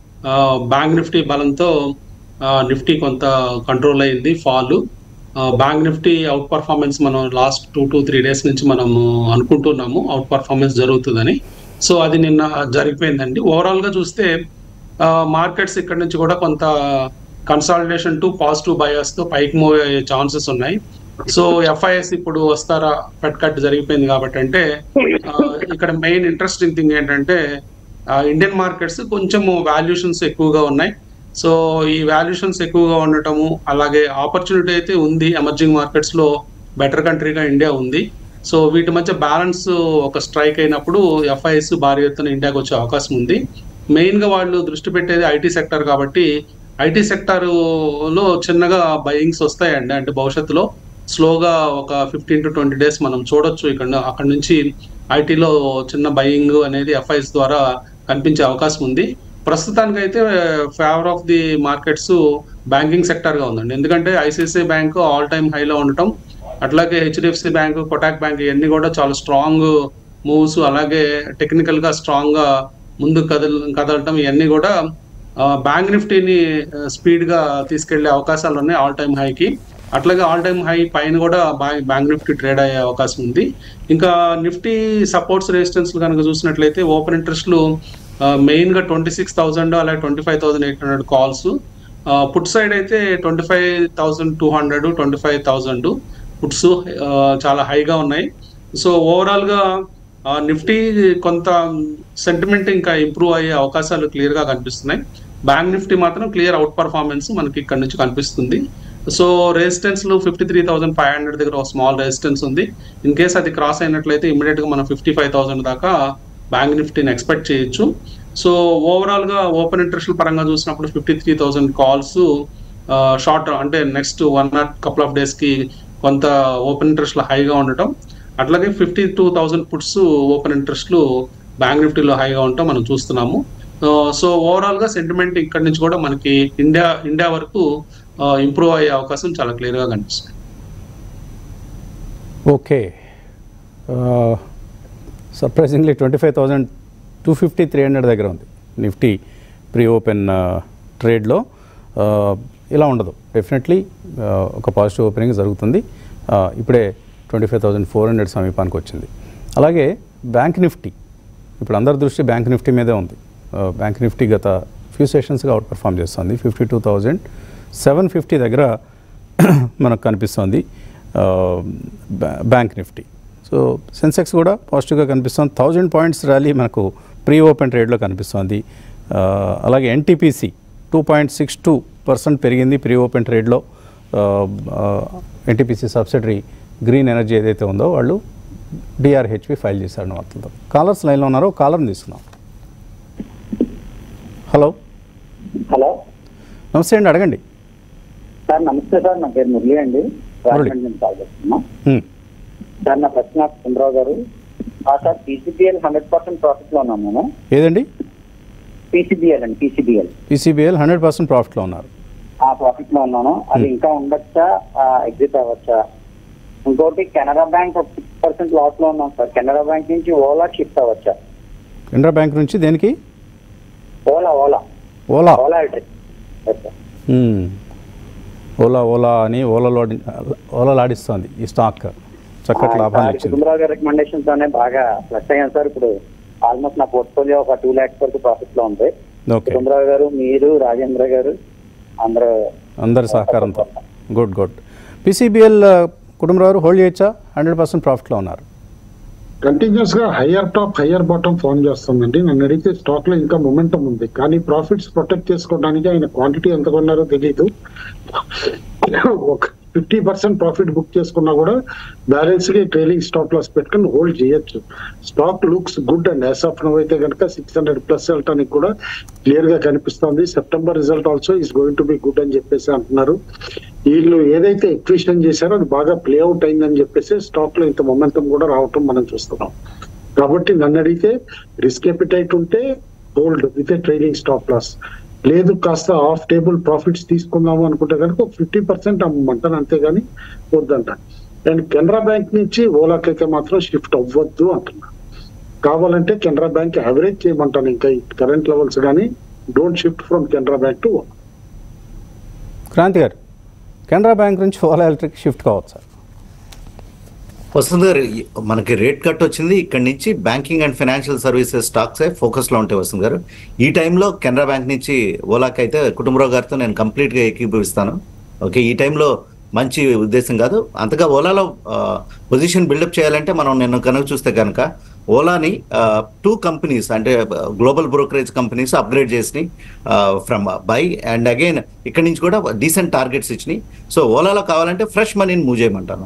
బ్యాంక్ నిఫ్టీ బలంతో ఆ, నిఫ్టీ కొంత కంట్రోల్ అయింది fall bank Nifty outperformance మనం last two to three days నుంచి మనం అనుకుంటున్నాము అవుట్ పర్ఫార్మెన్స్ జరుగుతుందని సో అది నిన్న జరిగిపోయిందండి ఓవరాల్ గా చూస్తే మార్కెట్స్ ఇక్కడ నుంచి కూడా కొంత కన్సాలిడేషన్ టు పాజిటివ్ బయాస్ తో పైకి మూవ్ అయ్యే ఛాన్సెస్ ఉన్నాయి సో ఎఫ్ఐఎస్ ఇప్పుడు వస్తారా ఫెడ్ కట్ జరిగిపోయింది కాబట్టి అంటే ఆ, ఇక్కడ మెయిన్ ఇంట్రెస్టింగ్ థింగ్ ఏంటంటే ఇండియన్ మార్కెట్స్ కొంచెం వాల్యుయేషన్స్ ఎక్కువగా ఉన్నాయి సో ఈ వాల్యుయేషన్స్ ఎక్కువగా ఉండటము అలాగే ఆపర్చునిటీ అయితే ఉంది ఎమర్జింగ్ మార్కెట్స్ లో బెటర్ కంట్రీగా ఇండియా ఉంది సో వీటి మధ్య బ్యాలెన్స్ ఒక స్ట్రైక్ అయినప్పుడు ఎఫ్ఐఎస్ భారీ ఎత్తున ఇండియాకి వచ్చే అవకాశం ఉంది మెయిన్ గా వాళ్ళు దృష్టి పెట్టేది ఐటీ సెక్టర్ కాబట్టి ఐటీ సెక్టర్ లో చిన్నగా బయింగ్స్ వస్తాయండి అంటే భవిష్యత్తులో స్లోగా ఒక ఫిఫ్టీన్ టు ట్వంటీ డేస్ మనం చూడొచ్చు ఇక్కడ అక్కడ నుంచి ఐటీలో చిన్న బయింగ్ అనేది ఎఫ్ఐఎస్ ద్వారా కనిపించే అవకాశం ఉంది ప్రస్తుతానికైతే favour of the markets banking sector గా ఉందండి ఎందుకంటే ఐసిఐసిఐ బ్యాంక్ ఆల్ టైమ్ హైలో ఉండటం అట్లాగే హెచ్డిఎఫ్సి బ్యాంక్ కొటాక్ బ్యాంక్ ఇవన్నీ కూడా చాలా స్ట్రాంగ్ మూవ్స్ అలాగే టెక్నికల్ గా స్ట్రాంగ్ గా ముందు కదల కదలటం ఇవన్నీ కూడా బ్యాంక్ నిఫ్టీని స్పీడ్ గా తీసుకెళ్లే అవకాశాలు ఉన్నాయి ఆల్ టైమ్ హైకి అట్లాగే ఆల్ టైమ్ హై పైన కూడా బ్యాంక్ నిఫ్టీ ట్రేడ్ అయ్యే అవకాశం ఉంది ఇంకా నిఫ్టీ సపోర్ట్స్ రెసిస్టెన్స్ కనుక చూసినట్లయితే ఓపెన్ ఇంట్రెస్ట్లు మెయిన్ గా ట్వంటీ సిక్స్ థౌసండ్ అలాగే twenty five thousand eight hundred calls put side అయితే twenty five thousand two hundred twenty five thousand puts చాలా హైగా ఉన్నాయి సో ఓవరాల్ గా నిఫ్టీ కొంత సెంటిమెంట్ ఇంకా ఇంప్రూవ్ అయ్యే అవకాశాలు క్లియర్ గా కనిపిస్తున్నాయి బ్యాంక్ నిఫ్టీ మాత్రం క్లియర్ అవుట్ పర్ఫార్మెన్స్ మనకి ఇక్కడ నుంచి కనిపిస్తుంది సో రెసిస్టెన్స్ లో fifty three thousand five hundred దగ్గర ఒక స్మాల్ రెసిస్టెన్స్ ఉంది ఇన్ కేస్ అది క్రాస్ అయినట్లయితే ఇమీడియట్ గా మనం ఫిఫ్టీ ఫైవ్ థౌసండ్ దాకా బ్యాంక్ నిఫ్టీని ఎక్స్పెక్ట్ చేయొచ్చు సో ఓవరాల్ గా ఓపెన్ ఇంట్రెస్ట్ పరంగా చూసినప్పుడు fifty three thousand calls short అంటే next one or couple of days కి కొంత ఓపెన్ ఇంట్రెస్ట్ లో హైగా ఉండటం అట్లాగే fifty two thousand puts open ఇంట్రెస్ట్లు బ్యాంక్ నిఫ్టీలో హైగా ఉండటం మనం చూస్తున్నాము సో ఓవరాల్ గా సెంటిమెంట్ ఇక్కడ నుంచి కూడా మనకి ఇండియా ఇండియా వరకు ఇంప్రూవ్ అయ్యే అవకాశం చాలా క్లియర్ గా కనిపిస్తుంది okay surprisingly twenty five thousand two fifty three hundred దగ్గర ఉంది నిఫ్టీ ప్రీ ఓపెన్ ట్రేడ్లో ఇలా ఉండదు డెఫినెట్లీ ఒక పాజిటివ్ ఓపెనింగ్ జరుగుతుంది ఆ, ఇప్పుడే twenty five thousand four hundred సమీపానికి వచ్చింది అలాగే బ్యాంక్ నిఫ్టీ ఇప్పుడు అందరి దృష్టి బ్యాంక్ నిఫ్టీ మీదే ఉంది ఆ, బ్యాంక్ నిఫ్టీ గత ఫ్యూ సెషన్స్గా అవుట్ పర్ఫామ్ చేస్తుంది fifty two thousand seven fifty దగ్గర మనకు కనిపిస్తుంది ఆ, బ్యా- బ్యాంక్ నిఫ్టీ సో సెన్సెక్స్ కూడా పాజిటివ్గా కనిపిస్తుంది థౌజండ్ పాయింట్స్ ర్యాలీ మనకు ప్రీ ఓపెన్ ట్రేడ్లో కనిపిస్తోంది ఆ, అలాగే NTPC two point six two percent పెరిగింది ప్రీ ఓపెన్ ట్రేడ్లో ఎన్టీపీసీ సబ్సిడరీ గ్రీన్ ఎనర్జీ ఏదైతే ఉందో వాళ్ళు డిఆర్హెచ్పి ఫైల్ చేశారని వార్తలతో కాలర్స్ లైన్లో ఉన్నారో కాలర్ని తీసుకున్నాం హలో హలో నమస్తే అండి అడగండి సార్ నమస్తే సార్ నా పేరు మురళి అండి మురళి. రాజమండ్రి నుంచి కాల్ చేస్తున్నా హ్మ్. సార్ నా ప్రశ్న చంద్రరావు గారు ఆ sir PCBL hundred percent profit లో ఉన్నాం మేము ఏదండి పీసీబీఎల్ అండి పీసీబీఎల్ పీసీబీఎల్ హండ్రెడ్ పర్సెంట్ ప్రాఫిట్లో ఉన్నారు ఆ ప్రాఫిట్ లో ఉన్నాను అది ఇంకా ఉండొచ్చా ఎగ్జిట్ అవ్వచ్చా ఇంకోటి కెనరా బ్యాంక్ ఒక సిక్స్ పర్సెంట్ లాస్ లో ఉన్నాం సార్ కెనరా బ్యాంక్ నుంచి ఓలా షిఫ్ట్ అవ్వచ్చా కెనరా బ్యాంక్ నుంచి దేనికి Ola Ola Ola Ola electric yes sir మ్మ్. ఓలా ఓలా అని ఓలాలో ఓలాలాడిస్తోంది ఈ స్టాక్ చక్కటి లాభాలు ఇచ్చింది కుటుంబరావు గారి రికమెండేషన్ తోనే బాగా ప్లస్ అయ్యాను సార్ ఇప్పుడు ఆల్మోస్ట్ నా పోర్ట్ఫోలియో ఒక టూ ల్యాక్స్ వరకు ప్రాఫిట్ లో ఉంది ఓకే కుటుంబరావు గారు మీరు రాజేంద్ర గారు అందరూ అందరి సహకారంతో good good PCBL Kutumbarao hold చేయొచ్చా హండ్రెడ్ పర్సెంట్ ప్రాఫిట్లో ఉన్నారు కంటిన్యూస్ గా higher top higher bottom form చేస్తుందండి నన్ను అడిగితే స్టాక్ లో ఇంకా మొమెంటం ఉంది కానీ ప్రాఫిట్స్ ప్రొటెక్ట్ చేసుకోవడానికి ఆయన క్వాంటిటీ ఎంత కొన్నారో తెలియదు ఒక ఫిఫ్టీ పర్సెంట్ ప్రాఫిట్ బుక్ చేసుకున్నా కూడా బ్యాలెన్స్ కి ట్రైలింగ్ స్టాప్ లాస్ పెట్టుకుని హోల్డ్ చేయొచ్చు stock looks good and as of now అయితే కనుక సిక్స్ హండ్రెడ్ ప్లస్ వెళ్ళటానికి కూడా క్లియర్ గా కనిపిస్తుంది September result also is going to be good అని చెప్పేసి అంటున్నారు వీళ్ళు ఏదైతే ఎక్విషన్ చేశారో అది బాగా ప్లే అవుట్ అయిందని చెప్పేసి స్టాక్ లో ఇంత మొమెంటం కూడా రావటం మనం చూస్తున్నాం కాబట్టి నన్ను అడిగితే రిస్క్ ఎపిటైట్ ఉంటే hold with a trailing stop loss లేదు కాస్త ఆఫ్ టేబుల్ ప్రాఫిట్స్ తీసుకుందాము అనుకుంటే కనుక ఫిఫ్టీ పర్సెంట్ అమ్మంటాను అంతేగాని వద్దంట అండ్ కెనరా బ్యాంక్ నుంచి ఓలాకైతే మాత్రం షిఫ్ట్ అవ్వద్దు అంటున్నా కావాలంటే కెనరా బ్యాంక్ యావరేజ్ చేయమంటాను ఇంకా కరెంట్ లెవెల్స్ కానీ don't shift from Canara bank to Kranthi గారు కెనరా బ్యాంక్ నుంచి ఓలా ఎలక్ట్రిక్ షిఫ్ట్ కావచ్చు వసంత్ గారు ఈ- మనకి రేట్ కట్ వచ్చింది ఇక్కడ నుంచి banking and financial services stocks focus లో ఉంటాయి వసంత్ గారు ఈ టైంలో కెనరా బ్యాంక్ నుంచి ఓలాకి అయితే కుటుంబరావు గారితో నేను కంప్లీట్ గా ఏకీభవిస్తాను ఓకే ఈ టైంలో మంచి ఉద్దేశం కాదు అంతగా ఓలాలో పొజిషన్ బిల్డప్ చేయాలంటే మనం నిన్న కనుక చూస్తే కనుక ఓలాని టూ కంపెనీస్ అంటే గ్లోబల్ బ్రోకరేజ్ కంపెనీస్ అప్గ్రేడ్ చేసినాయి ఫ్రమ్ బై అండ్ అగైన్ ఇక్కడ నుంచి కూడా డీసెంట్ టార్గెట్స్ ఇచ్చినాయి సో ఓలాలో కావాలంటే ఫ్రెష్ మనీని మూవ్ చేయమంటాను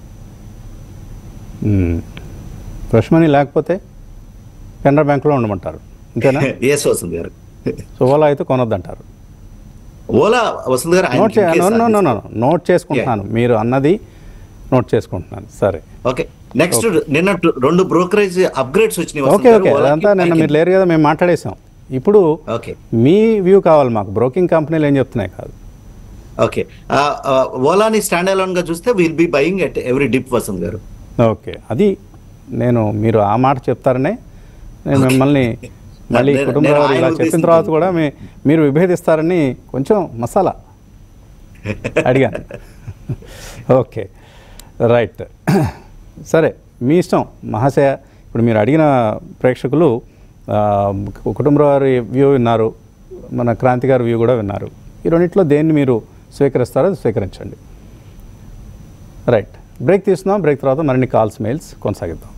ఫ్రెష్ మనీ లేకపోతే కెనరా బ్యాంక్లో ఉండమంటారు అంతేనా ఎస్ వసంత్ గారు సో ఓలా అయితే కొనొద్దంటారు ఓలా వసంత్ గారు నోట్ చే no, no, no, no, no. Note చేసుకుంటున్నాను మీరు అన్నది నోట్ చేసుకుంటున్నాను సరే ఓకే నెక్స్ట్ నిన్న టు- రెండు బ్రోకరేజ్ అప్గ్రేడ్స్ వచ్చినాయి వసంత్ ఓకే గారు. ఓకే ఓలాకి అదంతా నిన్న banking. మీరు లేరు కదా మేము మాట్లాడేసాం ఇప్పుడు ఓకే మీ వ్యూ కావాలి మాకు బ్రోకింగ్ కంపెనీలు ఏం చెప్తున్నాయి కాదు ఓకే ఆ, ఆ, ఓలాని స్టాండ్ అలోన్ గా చూస్తే will be buying at every dip Vasanth గారు ఓకే అది నేను మీరు ఆ మాట చెప్తారనే నేను మిమ్మల్ని మళ్ళీ నేను- కుటుంబ నేను వారు ఇలా ఆయన చెప్పిన ఉద్దేశం తర్వాత కూడా మీ మీరు విభేదిస్తారని కొంచెం మసాలా అడిగాను ఓకే రైట్ సరే మీ ఇష్టం మహాశయ ఇప్పుడు మీరు అడిగిన ప్రేక్షకులు ఆ, కుటుంబరావు వారి వ్యూ విన్నారు మన క్రాంతి గారి వ్యూ కూడా విన్నారు ఈ రెండింటిలో దేన్ని మీరు స్వీకరిస్తారో అది స్వీకరించండి రైట్ బ్రేక్ తీసుకుందాం బ్రేక్ తర్వాత మరిన్ని కాల్స్ మెయిల్స్ కొనసాగిద్దాం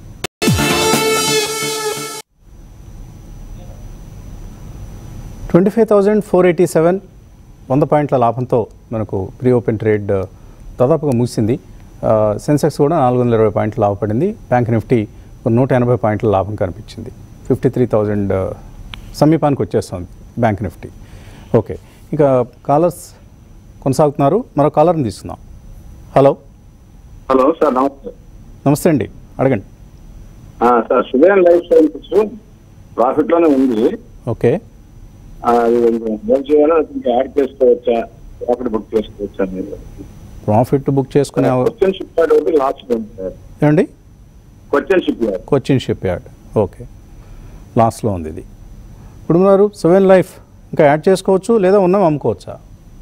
twenty five thousand four eighty seven వంద పాయింట్ల లాభంతో మనకు ప్రీ ఓపెన్ ట్రేడ్ ఆ, దాదాపుగా ముగిసింది ఆ, సెన్సెక్స్ కూడా నాలుగు వందల ఇరవై పాయింట్లు లాభపడింది బ్యాంక్ నిఫ్టీ ఒక నూట ఎనభై పాయింట్ల లాభం కనిపించింది ఫిఫ్టీ త్రీ థౌజండ్ సమీపానికి వచ్చేస్తుంది బ్యాంక్ నిఫ్టీ ఓకే ఇంకా కాలర్స్ కొనసాగుతున్నారు మరో కాలర్ని తీసుకుందాం హలో హలో సార్ నమస్తే నమస్తే అండి అడగండి ఆ, sir Suven life sciences profit లోనే ఉంది ఓకే ఆ, అది ఏం చేయాలో ఇంకా యాడ్ చేసుకోవచ్చా ప్రాఫిట్ బుక్ చేసుకోవచ్చా మీరు ప్రాఫిట్ బుక్ చేసుకునే క్వశ్చన్ షిప్ యార్డ్ ఒకటి లాస్ట్ ఉంది సార్ ఏమండి Cochin shipyard Cochin shipyard okay లాస్ట్లో ఉంది ఇది ఇప్పుడు గారు సెవెన్ లైఫ్ ఇంకా యాడ్ చేసుకోవచ్చు లేదా ఉన్నాం అమ్ముకోవచ్చా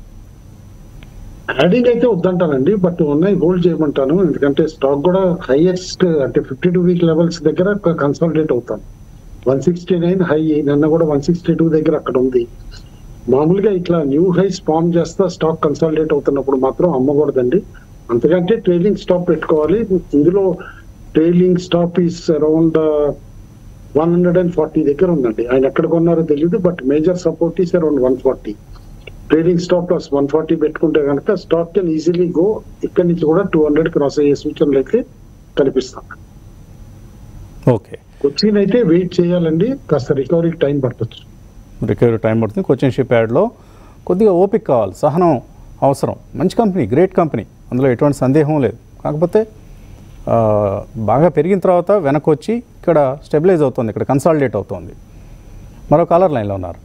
యాడింగ్ అయితే వద్దంటానండి బట్ ఉన్నాయి హోల్డ్ చేయమంటాను ఎందుకంటే స్టాక్ కూడా హైయెస్ట్ అంటే ఫిఫ్టీ టూ వీక్ లెవెల్స్ దగ్గర కన్సాలిడేట్ అవుతాను వన్ సిక్స్టీ నైన్ హై నిన్న కూడా వన్ సిక్స్టీ టూ దగ్గర అక్కడ ఉంది మామూలుగా ఇట్లా న్యూ హైస్ ఫామ్ చేస్తా స్టాక్ కన్సాలిడేట్ అవుతున్నప్పుడు మాత్రం అమ్మకూడదండి అంతకంటే ట్రైలింగ్ స్టాప్ పెట్టుకోవాలి ఇందులో trailing stop is around one hundred and forty దగ్గర ఉందండి ఆయన ఎక్కడ కొన్నారో తెలియదు but major support is around one forty trading stop loss one forty పెట్టుకుంటే కనుక స్టాక్ కెన్ ఈజీలీ గో ఇక్కడి నుంచి కూడా టూ హండ్రెడ్ క్రాస్ అయ్యే సూచనలు అయితే కనిపిస్తాం ఓకే కొచ్చిన్ అయితే వెయిట్ చేయాలండి కాస్త రికవరీకి టైం పట్టొచ్చు రికవరీ టైం పడుతుంది కొచ్చిన్ షిప్ యార్డ్లో కొద్దిగా ఓపిక కావాలి సహనం అవసరం మంచి కంపెనీ గ్రేట్ కంపెనీ అందులో ఎటువంటి సందేహం లేదు కాకపోతే ఆ, బాగా పెరిగిన తర్వాత వెనక్కి వచ్చి ఇక్కడ స్టెబిలైజ్ అవుతుంది ఇక్కడ కన్సాలిడేట్ అవుతుంది మరో కాలర్ లైన్లో ఉన్నారు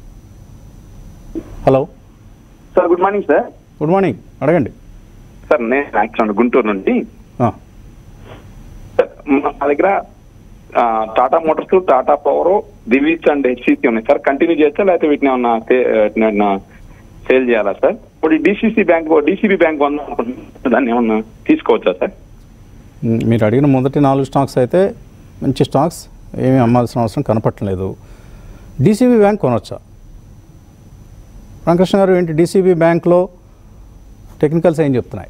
hello sir good morning sir good morning అడగండి సార్ నేను యాక్చువల్ గుంటూరు నుండి ఆ, సార్, మా దగ్గర ఆ, Tata motors Tata power Divi's and HCC ఉన్నాయి సార్ కంటిన్యూ చేయొచ్చా లేకపోతే వీటిని ఏమన్నా సే- వీటిని ఏమన్నా సేల్ చేయాలా సార్ ఇప్పుడు డిసిసి బ్యాంక్ డిసిబి బ్యాంక్ ఉందా దాన్ని ఏమన్నా తీసుకోవచ్చా సార్ మ్, మీరు అడిగిన మొదటి నాలుగు స్టాక్స్ అయితే మంచి స్టాక్స్ ఏమీ అమ్మాల్సిన అవసరం కనపట్టలేదు డీసీబీ బ్యాంక్ కొనొచ్చా రామకృష్ణ గారు ఏంటి డీసీబీ బ్యాంక్లో టెక్నికల్స్ ఏం చెప్తున్నాయి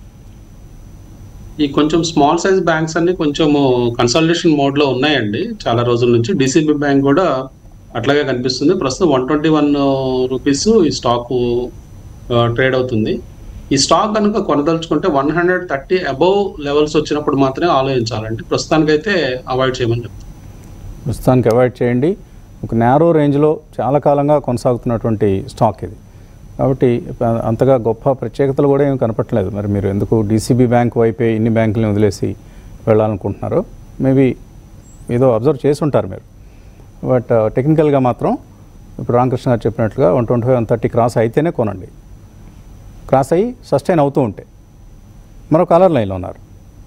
ఈ కొంచెం స్మాల్ సైజ్ బ్యాంక్స్ అన్ని కొంచెం కన్సల్టేషన్ మోడ్ లో ఉన్నాయండి చాలా రోజుల నుంచి డిసిబి బ్యాంక్ కూడా అట్లాగే కనిపిస్తుంది ప్రస్తుతం వన్ ట్వంటీ వన్ రూపీస్ ఈ స్టాక్ ట్రేడ్ అవుతుంది ఈ స్టాక్ కనుక కొనదలుచుకుంటే one hundred thirty above levels వచ్చినప్పుడు మాత్రమే ఆలోచించాలండి ప్రస్తుతానికైతే అవాయిడ్ చేయమని చెప్తాను ప్రస్తుతానికి అవాయిడ్ చేయండి ఒక నేరో రేంజ్లో చాలా కాలంగా కొనసాగుతున్నటువంటి స్టాక్ ఇది కాబట్టి ప- అంతగా గొప్ప ప్రత్యేకతలు కూడా ఏమి కనపట్లేదు మరి మీరు ఎందుకు డీసీబీ బ్యాంక్ వైపే ఇన్ని బ్యాంకులను వదిలేసి వెళ్ళాలనుకుంటున్నారో మేబీ ఏదో అబ్జర్వ్ చేసి ఉంటారు మీరు బట్ టెక్నికల్గా మాత్రం ఇప్పుడు రామకృష్ణ గారు చెప్పినట్లుగా one twenty five one thirty cross అయితేనే కొనండి క్రాస్ అయ్యి సస్టైన్ అవుతూ ఉంటాయి మరో కాలర్ లైన్లో ఉన్నారు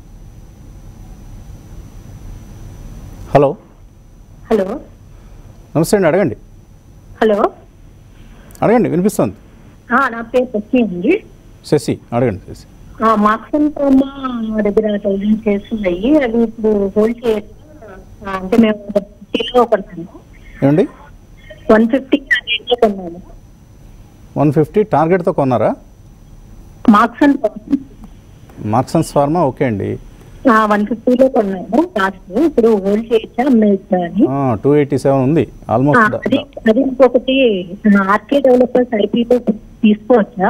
హలో హలో నమస్తే అండి అడగండి హలో అడగండి వినిపిస్తుంది ఆ, నా పేరు శశి అండి శశి అడగండి శశి ఆ, మాక్సన్ ప్రోమా దగ్గర థౌజండ్ షేర్స్ ఉన్నాయి అవి ఇప్పుడు హోల్డ్ చేయొచ్చు అంటే మేము ఫిఫ్టీలో కొన్నాము ఏమండి వన్ ఫిఫ్టీ రేట్లో కొన్నాము వన్ ఫిఫ్టీ టార్గెట్తో కొన్నారా మాక్సన్ మార్క్సన్స్ ఫార్మా ఓకే అండి వన్ ఫిఫ్టీలో కొన్నాము లాస్ట్ ఇప్పుడు హోల్డ్ చేయొచ్చా అమ్మేయచ్చా అని టూ ఎయిటీ సెవెన్ ఉంది ఆ, ఆల్మోస్ట్ అది అది ఇంకొకటి ఆర్కే డెవలపర్స్ ఐపీలో తీసుకోవచ్చా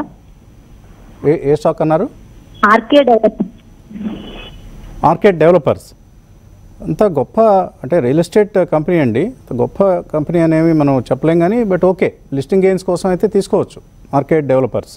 ఏ ఏ స్టాక్ అన్నారు ఆర్కే డెవలపర్స్ మార్కెట్ డెవలపర్స్ అంత గొప్ప అంటే రియల్ ఎస్టేట్ కంపెనీ అండి అంత గొప్ప కంపెనీ అనేవి మనం చెప్పలేం కానీ బట్ ఓకే లిస్టింగ్ గెయిన్స్ కోసం అయితే తీసుకోవచ్చు మార్కెట్ డెవలపర్స్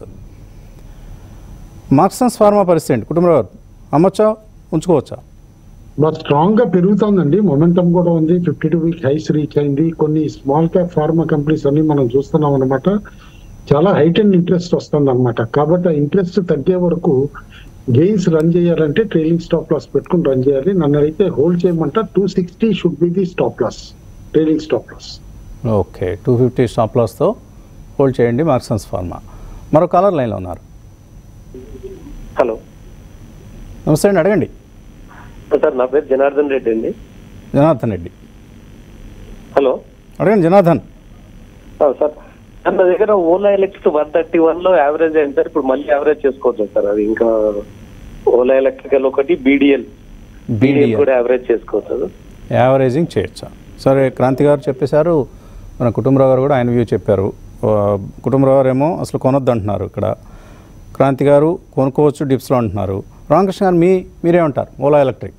మార్క్సన్స్ ఫార్మా పరిస్థితి ఏంటి కుటుంబరావు గారు అమ్మొచ్చా ఉంచుకోవచ్చా బట్ స్ట్రాంగ్ గా పెరుగుతోందండి మొమెంటం కూడా ఉంది fifty two week highs reach అయింది కొన్ని స్మాల్ క్యాప్ ఫార్మా కంపెనీస్ అన్ని మనం చూస్తున్నాం అనమాట చాలా హైట్ అండ్ ఇంట్రెస్ట్ వస్తుంది అనమాట కాబట్టి ఆ ఇంట్రెస్ట్ తగ్గే వరకు గెయిన్స్ రన్ చేయాలంటే ట్రైలింగ్ స్టాప్ లాస్ పెట్టుకుని రన్ చేయాలి నన్ను అయితే హోల్డ్ చేయమంట two sixty should be the stop loss trailing stop loss okay two fifty stop లాస్తో హోల్డ్ చేయండి మార్క్సన్స్ ఫార్మా మరో కాలర్ లైన్లో ఉన్నారు హలో నమస్తే అండి అడగండి సార్ నా పేరు జనార్దన్ రెడ్డి అండి జనార్దన్ రెడ్డి హలో అడగండి జనార్దన్ ఆ, సార్ సార్, నా దగ్గర Ola electric one thirty one లో యావరేజ్ అయింది సార్ ఇప్పుడు మళ్ళీ యావరేజ్ చేసుకోవచ్చు సార్ అది ఇంకా ఓలా ఎలక్ట్రికల్ ఒకటి బీడిఎల్ బీడిఎల్ BDL. కూడా యావరేజ్ చేసుకోవచ్చు యావరేజింగ్ చేయొచ్చా సరే క్రాంతి గారు చెప్పేశారు మన కుటుంబరావు గారు కూడా ఆయన వ్యూ చెప్పారు ఆ, కుటుంబరావు గారు ఏమో అసలు కొనొద్దు అంటున్నారు ఇక్కడ క్రాంతి గారు కొనుక్కోవచ్చు డిప్స్లో అంటున్నారు రామకృష్ణ గారు మీ మీరేమంటారు ఓలా ఎలక్ట్రిక్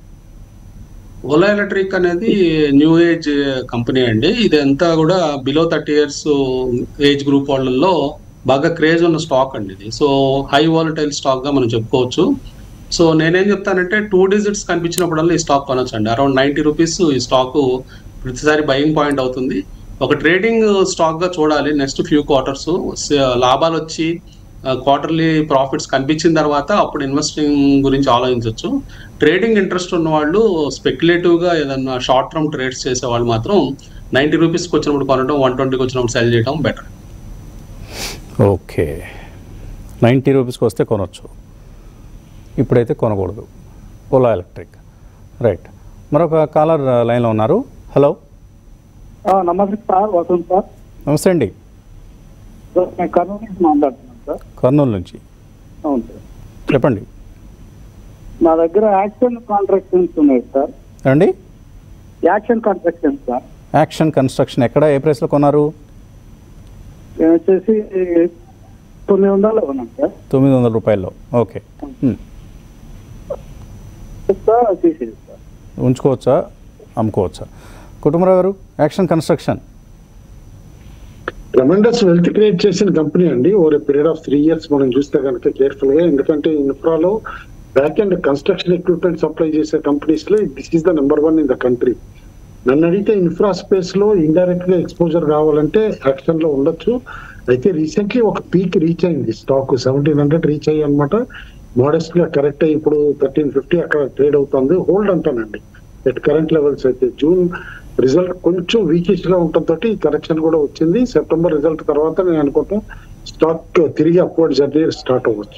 ఓలా ఎలక్ట్రిక్ అనేది న్యూ ఏజ్ కంపెనీ అండి ఇది అంతా కూడా below thirty years age group వాళ్ళల్లో బాగా క్రేజ్ ఉన్న స్టాక్ అండి ఇది సో హై వాలటైల్ స్టాక్ గా మనం చెప్పుకోవచ్చు సో నేనేం చెప్తానంటే టూ డిజిట్స్ కనిపించినప్పుడల్లా ఈ స్టాక్ కొనొచ్చండి అరౌండ్ నైంటీ రూపీస్ ఈ స్టాక్ ప్రతిసారి బయింగ్ పాయింట్ అవుతుంది ఒక ట్రేడింగ్ స్టాక్ గా చూడాలి నెక్స్ట్ ఫ్యూ క్వార్టర్స్ లాభాలు వచ్చి క్వార్టర్లీ ప్రాఫిట్స్ కనిపించిన తర్వాత అప్పుడు ఇన్వెస్టింగ్ గురించి ఆలోచించవచ్చు ట్రేడింగ్ ఇంట్రెస్ట్ ఉన్న వాళ్ళు స్పెక్యులేటివ్ గా ఏదన్నా షార్ట్ టర్మ్ ట్రేడ్స్ చేసే వాళ్ళు మాత్రం నైంటీ రూపీస్కి వచ్చినప్పుడు కొనడం వన్ ట్వంటీకి వచ్చినప్పుడు సెల్ చేయడం బెటర్ ఓకే నైంటీ రూపీస్కి వస్తే కొనొచ్చు ఇప్పుడైతే కొనకూడదు ఓలా ఎలక్ట్రిక్ రైట్ మరొక కాలర్ లైన్లో ఉన్నారు హలో నమస్తే సార్ వసంత్ సార్ నమస్తే అండి సార్ నేను కర్నూలు నుంచి మాట్లాడుతున్నాను సార్ కర్నూలు నుంచి అవును సార్ చెప్పండి నా దగ్గర యాక్షన్ కాంట్రాక్షన్స్ ఉన్నాయి సార్ అండి action construction sir action construction ఎక్కడ ఏ ప్రైస్లో కొన్నారు నేను వచ్చేసి తొమ్మిది వందలు ఉన్నాం సార్ తొమ్మిది వందల రూపాయల్లో ఓకే హ్మ్. సార్ తీసేది సార్ ఉంచుకోవచ్చా అమ్ముకోవచ్చా కుటుంబరావు గారు action construction tremendous wealth create చేసిన కంపెనీ అండి over period of three years మనం చూస్తే కనుక కేర్ఫుల్ గా ఎందుకంటే ఇన్ఫ్రాలో back and construction equipment supply చేసే కంపెనీస్ లో this is the number one in the country నన్ను అడిగితే ఇన్ఫ్రా స్పేస్ లో ఇండైరెక్ట్ గా ఎక్స్పోజర్ కావాలంటే యాక్షన్ లో ఉండొచ్చు అయితే రీసెంట్లీ ఒక పీక్ రీచ్ అయింది స్టాక్ సెవెంటీన్ హండ్రెడ్ రీచ్ అయ్యి అనమాట మోడెస్ట్ గా కరెక్ట్ అయ్యి ఇప్పుడు థర్టీన్ ఫిఫ్టీ అక్కడ ట్రేడ్ అవుతుంది హోల్డ్ అంటానండి ఎట్ కరెంట్ లెవెల్స్ అయితే జూన్ రిజల్ట్ కొంచెం వీకిష్ గా ఉండటంతో ఈ కరెక్షన్ కూడా వచ్చింది సెప్టెంబర్ రిజల్ట్ తర్వాత నేను అనుకుంటా స్టాక్ తిరిగి అప్వర్డ్ జర్నీ స్టార్ట్ అవ్వచ్చు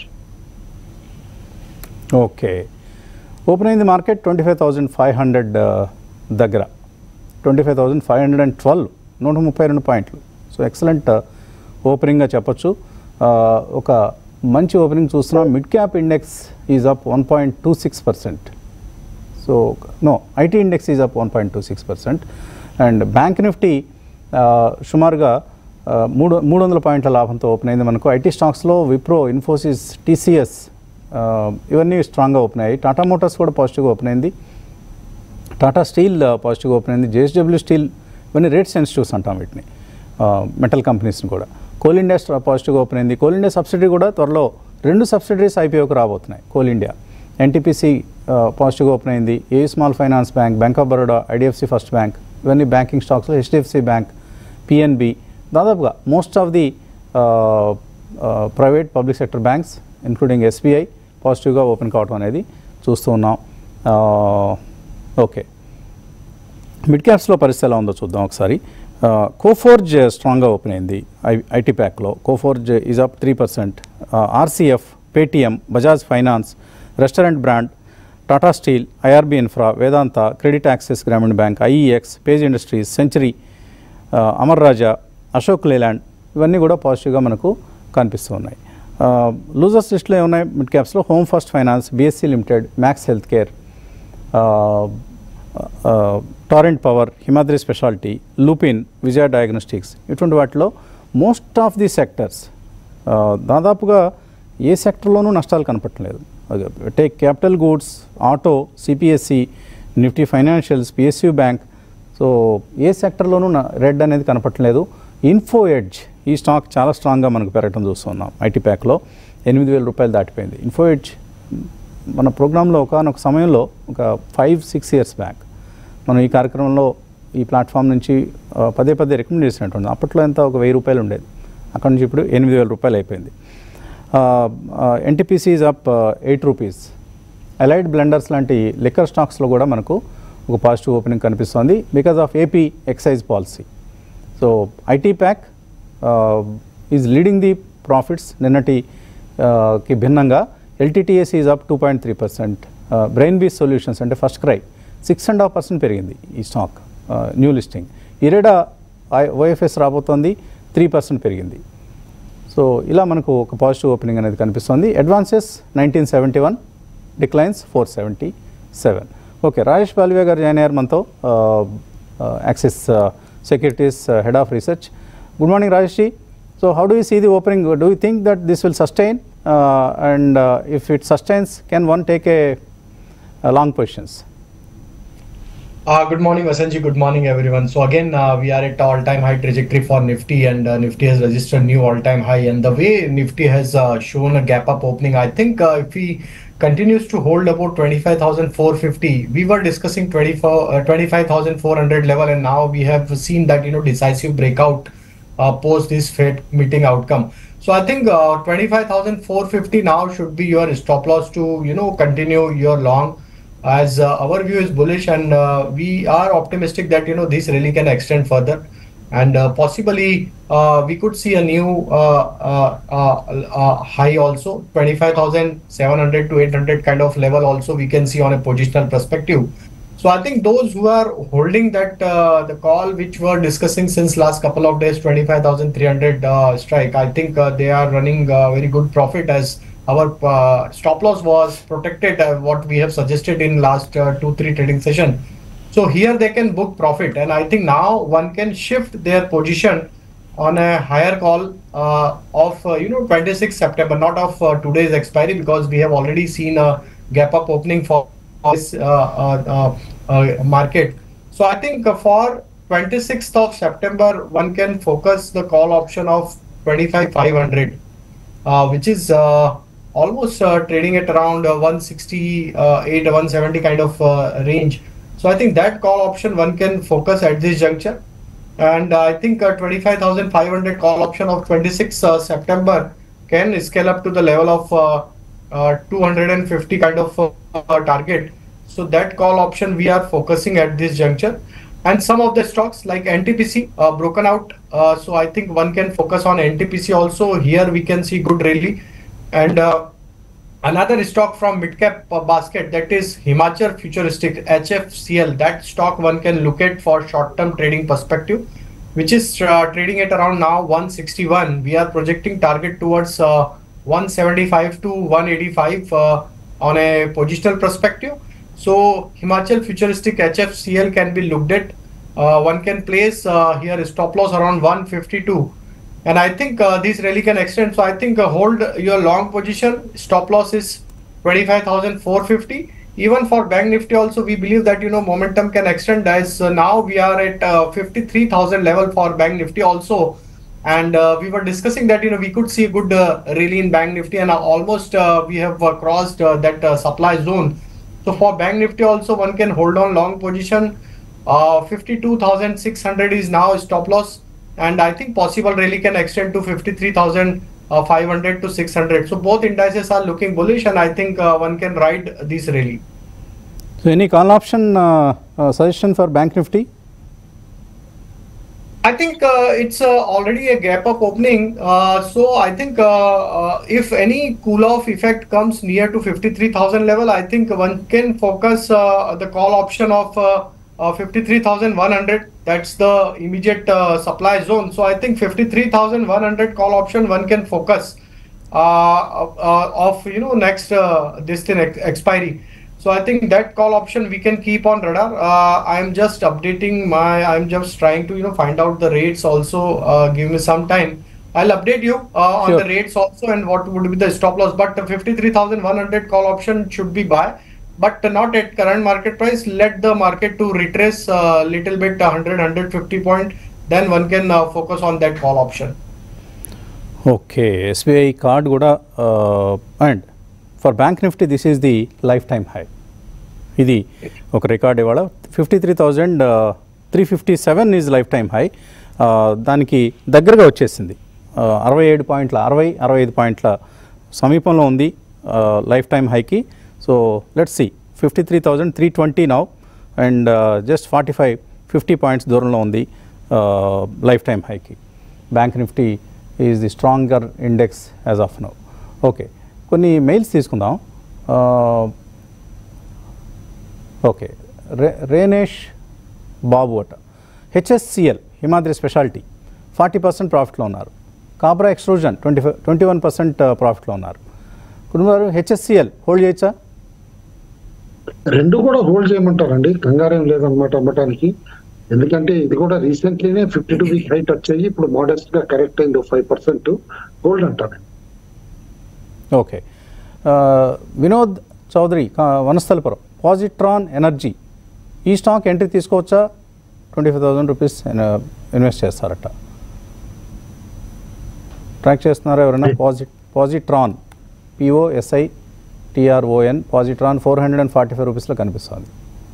ఓకే ఓపెన్ అయింది market twenty five thousand five hundred దగ్గర twenty five thousand five hundred and twelve నూట ముప్పై రెండు పాయింట్లు సో ఎక్సలెంట్ ఓపెనింగ్గా చెప్పొచ్చు ఆ, ఒక మంచి ఓపెనింగ్ చూస్తున్నాం mid cap index is up one point two six percent so no IT index is up one point two six percent and bank Nifty ఆ, సుమారుగా ఆ, మూడు మూడు వందల పాయింట్ల లాభంతో ఓపెన్ అయింది మనకు ఐటీ స్టాక్స్లో విప్రో ఇన్ఫోసిస్ టీసీఎస్ ఇవన్నీ స్ట్రాంగ్గా ఓపెన్ అయ్యాయి టాటా మోటార్స్ కూడా పాజిటివ్గా ఓపెన్ అయింది టాటా స్టీల్ పాజిటివ్గా ఓపెన్ అయింది జేఎస్డబ్ల్యూ స్టీల్ ఇవన్నీ రేట్ సెన్సిటివ్స్ అంటాం వీటిని మెటల్ కంపెనీస్ని కూడా కోల్ ఇండియా స్ట్రా- పాజిటివ్గా ఓపెన్ అయింది కోల్ ఇండియా సబ్సిడీ కూడా త్వరలో రెండు సబ్సిడరీస్ ఐపీఓకి రాబోతున్నాయి కోల్ ఇండియా ఎన్టీపీసీ పాజిటివ్గా ఓపెన్ అయింది a small finance bank bank of Baroda IDFC first bank ఇవన్నీ బ్యాంకింగ్ స్టాక్స్లో హెచ్డిఎఫ్సి బ్యాంక్ పిఎన్బి దాదాపుగా most of the private public sector banks including SBI పాజిటివ్గా ఓపెన్ కావడం అనేది చూస్తూ ఉన్నాం ఓకే మిడ్ క్యాప్స్లో పరిస్థితి ఎలా ఉందో చూద్దాం ఒకసారి కోఫోర్జ్ స్ట్రాంగ్గా ఓపెన్ అయింది ఐ ఐటీ ప్యాక్లో Coforge is up three percent RCF Paytm Bajaj finance restaurant brand Tata steel IRB infra Vedanta credit access Grameen bank IEX page industries century Amar Raja Ashok Leyland ఇవన్నీ కూడా పాజిటివ్గా మనకు కనిపిస్తూ ఉన్నాయి లూజర్స్ లిస్ట్లో ఏమున్నాయి మిడ్ క్యాప్స్లో home first finance BSE limited max health care Torrent power Himadri speciality Lupin Vijaya diagnostics ఇటువంటి వాటిలో మోస్ట్ ఆఫ్ ది సెక్టర్స్ దాదాపుగా ఏ సెక్టర్లోనూ నష్టాలు కనపట్టలేదు tech capital goods auto CPSE Nifty financials PSU bank so ఏ సెక్టర్లోనూ రెడ్ అనేది కనపట్టలేదు ఇన్ఫో ఎడ్జ్ ఈ స్టాక్ చాలా స్ట్రాంగ్గా మనకు పెరగడం చూస్తున్నాం ఐటీ ప్యాక్లో ఎనిమిది వేల రూపాయలు దాటిపోయింది ఇన్ఫో ఎడ్జ్ మన ప్రోగ్రాంలో ఒకనొక సమయంలో ఒక ఫైవ్ సిక్స్ ఇయర్స్ బ్యాక్ మనం ఈ కార్యక్రమంలో ఈ ప్లాట్ఫామ్ నుంచి ఆ, పదే పదే రికమెండ్ చేసినటువంటి అప్పట్లో ఎంత ఒక వెయ్యి రూపాయలు ఉండేది అక్కడ నుంచి ఇప్పుడు ఎనిమిది వేల రూపాయలు అయిపోయింది NTPC is up eight rupees Allied Blenders లాంటి లిక్కర్ స్టాక్స్లో కూడా మనకు ఒక పాజిటివ్ ఓపెనింగ్ కనిపిస్తోంది because of AP excise policy so IT pack is leading the profits నిన్నటి uh, కి భిన్నంగా LTTS is up two point three percent Brainbees solutions అంటే FirstCry six and half percent పెరిగింది ఈ stock new listing IREDA OFS రాబోతోంది three percent పెరిగింది so ఇలా మనకు ఒక పాజిటివ్ ఓపెనింగ్ అనేది కనిపిస్తుంది advances nineteen seventy one declines four seventy seven okay Rajesh Balwe గారు జాయిన్ అయ్యారు మనతో Axis Securities head of research good morning Rajesh ji so how do you see the opening do you think that this will sustain and if it sustains can one take a long positions Uh, good morning, Vasanji. Good morning, everyone. So again, uh, we are at all-time high trajectory for Nifty, and uh, Nifty has registered new all-time high. And the way Nifty has uh, shown a gap-up opening, I think uh, if he continues to hold about 25,450, we were discussing 24, uh, 25,400 level, and now we have seen that you know decisive breakout uh, post this Fed meeting outcome. So I think uh, 25,450 now should be your stop loss to you know continue your long as uh, our view is bullish and uh, we are optimistic that you know this really can extend further and uh, possibly uh, we could see a new uh, uh, uh, uh, high also 25700 to 800 kind of level also we can see on a positional perspective so i think those who are holding that uh, the call which we're discussing since last couple of days 25300 uh, strike i think uh, they are running uh, very good profit as our uh, stop loss was protected uh, what we have suggested in last uh, two three trading session So here they can book profit, and I think now one can shift their position on a higher call uh, of uh, you know 26 September, not of uh, today's expiry, because we have already seen a gap up opening for this uh, uh, uh, uh, market. So I think uh, for 26th of September, one can focus the call option of 25,500, uh, which is uh, almost uh, trading at around uh, 168, 170 kind of uh, range. So I think that call option one can focus at this juncture. And uh, I think uh, 25,500 call option of 26 uh, September can scale up to the level of uh, uh, 250 kind of uh, uh, target. So that call option we are focusing at this juncture. And some of the stocks like NTPC uh, broken out. Uh, so I think one can focus on NTPC also. Here we can see good rally. And uh, another stock from midcap uh, basket that is Himachal Futuristic HFCL. That stock one can look at for short-term trading perspective, which is uh, trading at around now 161. We are projecting target towards uh, 175 to 185 uh, on a positional perspective. So Himachal Futuristic HFCL can be looked at. Uh, one can place uh, here stop loss around 152 and I think uh, this rally can extend. So I think uh, hold your long position. Stop loss is 25,450. Even for Bank Nifty also, we believe that you know momentum can extend as uh, now we are at uh, 53,000 level for Bank Nifty also. And uh, we were discussing that you know we could see a good uh, rally in Bank Nifty, and uh, almost uh, we have uh, crossed uh, that uh, supply zone. So for Bank Nifty also, one can hold on long position. Uh, 52,600 is now stop loss and I think possible rally can extend to 53,500 to 600. So both indices are looking bullish, and I think uh, one can ride this rally. So any call option suggestion for bank Nifty I think uh, it's uh, already a gap up opening. Uh, so I think uh, uh, if any cool off effect comes near to 53,000 level, I think one can focus uh, the call option of uh, uh, 53,100. That's the immediate uh, supply zone. So I think 53,100 call option one can focus uh, uh, of you know next uh, this thing ex- expiry. So I think that call option we can keep on radar. Uh, I'm just updating my. I'm just trying to you know find out the rates also. Uh, give me some time. I'll update you uh, on Sure. the rates also and what would be the stop loss. But the 53,100 call option should be buy, but not at current market price. Let the market to retrace a little bit 100 150 point. Then one can uh, focus on that call option. Okay SBI card కూడా and for bank Nifty this is the lifetime high ఇది ఒక record ఇవాళ fifty three thousand three fifty seven is lifetime high దానికి దగ్గరగా వచ్చేసింది అరవై ఏడు పాయింట్ల అరవై అరవై ఐదు పాయింట్ల సమీపంలో ఉంది లైఫ్ టైమ్ హైకి so let's see fifty three thousand three twenty now and just forty five fifty points దూరంలో ఉంది లైఫ్ టైమ్ హైకి bank Nifty is the stronger index as of now okay కొన్ని మెయిల్స్ తీసుకుందాం ఓకే రే రేనేష్ బాబు అట HSCL Himadri speciality forty percent ప్రాఫిట్లో ఉన్నారు Kabra extrusion twenty five twenty one percent ప్రాఫిట్లో ఉన్నారు కుటుంబారు హెచ్ఎస్సిఎల్ హోల్డ్ చేయొచ్చా రెండు కూడా హోల్డ్ చేయమంటారండి కంగారేం లేదనమాట అమ్మటానికి ఎందుకంటే ఇది కూడా రీసెంట్లీనే ఫిఫ్టీ టూ వీక్ హైట్ వచ్చాయి ఇప్పుడు మోడెస్ట్ గా కరెక్ట్ అయింది ఫైవ్ పర్సెంట్ హోల్డ్ అంటారు ఓకే ఆ, వినోద్ చౌదరి కా- వనస్థలపురం పాజిట్రాన్ ఎనర్జీ ఈ స్టాక్ ఎంట్రీ తీసుకోవచ్చా twenty five thousand rupees invest చేస్తారట ట్రాక్ చేస్తున్నారా ఎవరైనా పాజిట్ Positron P O S I T R O N Positron four hundred and forty five రూపీస్లో కనిపిస్తుంది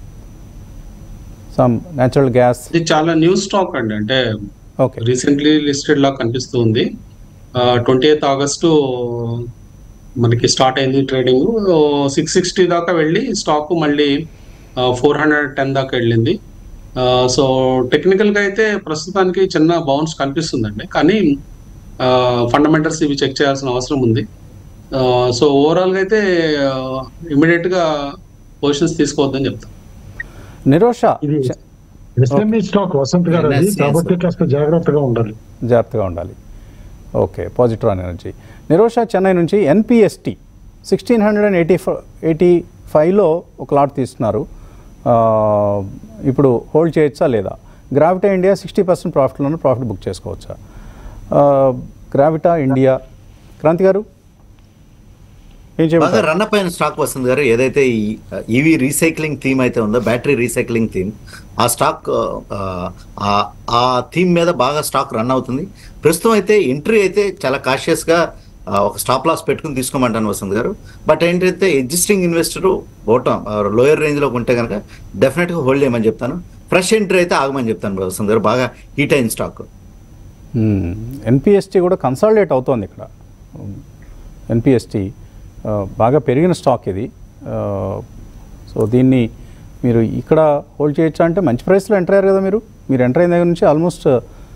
సమ్ న్యాచురల్ గ్యాస్ ఇది చాలా న్యూ స్టాక్ అండి అంటే ఓకే రీసెంట్లీ లిస్టెడ్ లా కనిపిస్తుంది ట్వంటీ ఎయిత్ ఆగస్టు మనకి స్టార్ట్ అయింది ట్రేడింగ్ సిక్స్ సిక్స్టీ దాకా వెళ్ళి స్టాక్ మళ్ళీ ఫోర్ హండ్రెడ్ టెన్ దాకా వెళ్ళింది సో టెక్నికల్గా అయితే ప్రస్తుతానికి చిన్న బౌన్స్ కనిపిస్తుందండి కానీ ఫండమెంటల్స్ ఇవి చెక్ చేయాల్సిన అవసరం ఉంది సో ఓవరాల్గా అయితే ఇమీడియట్గా పొజిషన్స్ తీసుకోవద్దని చెప్తాను నిరోషా ఇది ఎస్ఎంఈ స్టాక్ వసంత్ గారు అది NSE కాబట్టి కాస్త జాగ్రత్తగా ఉండాలి జాగ్రత్తగా ఉండాలి okay Positron energy Nirosha Chennai నుంచి NPST sixteen hundred and eighty eighty ఫైవ్లో ఒక లాట్ తీస్తున్నారు ఆ, ఇప్పుడు హోల్డ్ చేయొచ్చా లేదా గ్రావిటా ఇండియా సిక్స్టీ పర్సెంట్ ప్రాఫిట్లోనే ప్రాఫిట్ బుక్ చేసుకోవచ్చా ఆ, గ్రావిటా ఇండియా క్రాంతి గారు ఏం బాగా చేయమంటారు రన్ అప్ అయిన స్టాక్ వస్తుంది గారు ఏదైతే ఈ ఈవీ రీసైక్లింగ్ థీమ్ అయితే ఉందో బ్యాటరీ రీసైక్లింగ్ థీమ్ ఆ స్టాక్ ఆ, ఆ- ఆ థీమ్ మీద బాగా స్టాక్ రన్ అవుతుంది ప్రస్తుతం అయితే ఎంట్రీ అయితే చాలా కాషియస్ గా ఆ, ఒక స్టాప్ లాస్ పెట్టుకుని తీసుకోమంటాను వసంత్ గారు బట్ ఏంటంటే existing investor bottom lower range లో ఉంటే కనుక డెఫినెట్ గా హోల్డ్ చేయమని చెప్తాను ఫ్రెష్ ఎంట్రీ అయితే ఆగమని చెప్తాను వసంత్ గారు బాగా హీట్ అయిన స్టాక్ ఎన్పిఎస్టీ కూడా కన్సాలిడేట్ అవుతోంది ఇక్కడ ఎన్పిఎస్టీ బాగా పెరిగిన స్టాక్ ఇది సో దీన్ని మీరు ఇక్కడ హోల్డ్ చేయొచ్చా అంటే మంచి ప్రైస్లో ఎంటర్ అయ్యారు కదా మీరు మీరు ఎంటర్ అయిన దగ్గర నుంచి ఆల్మోస్ట్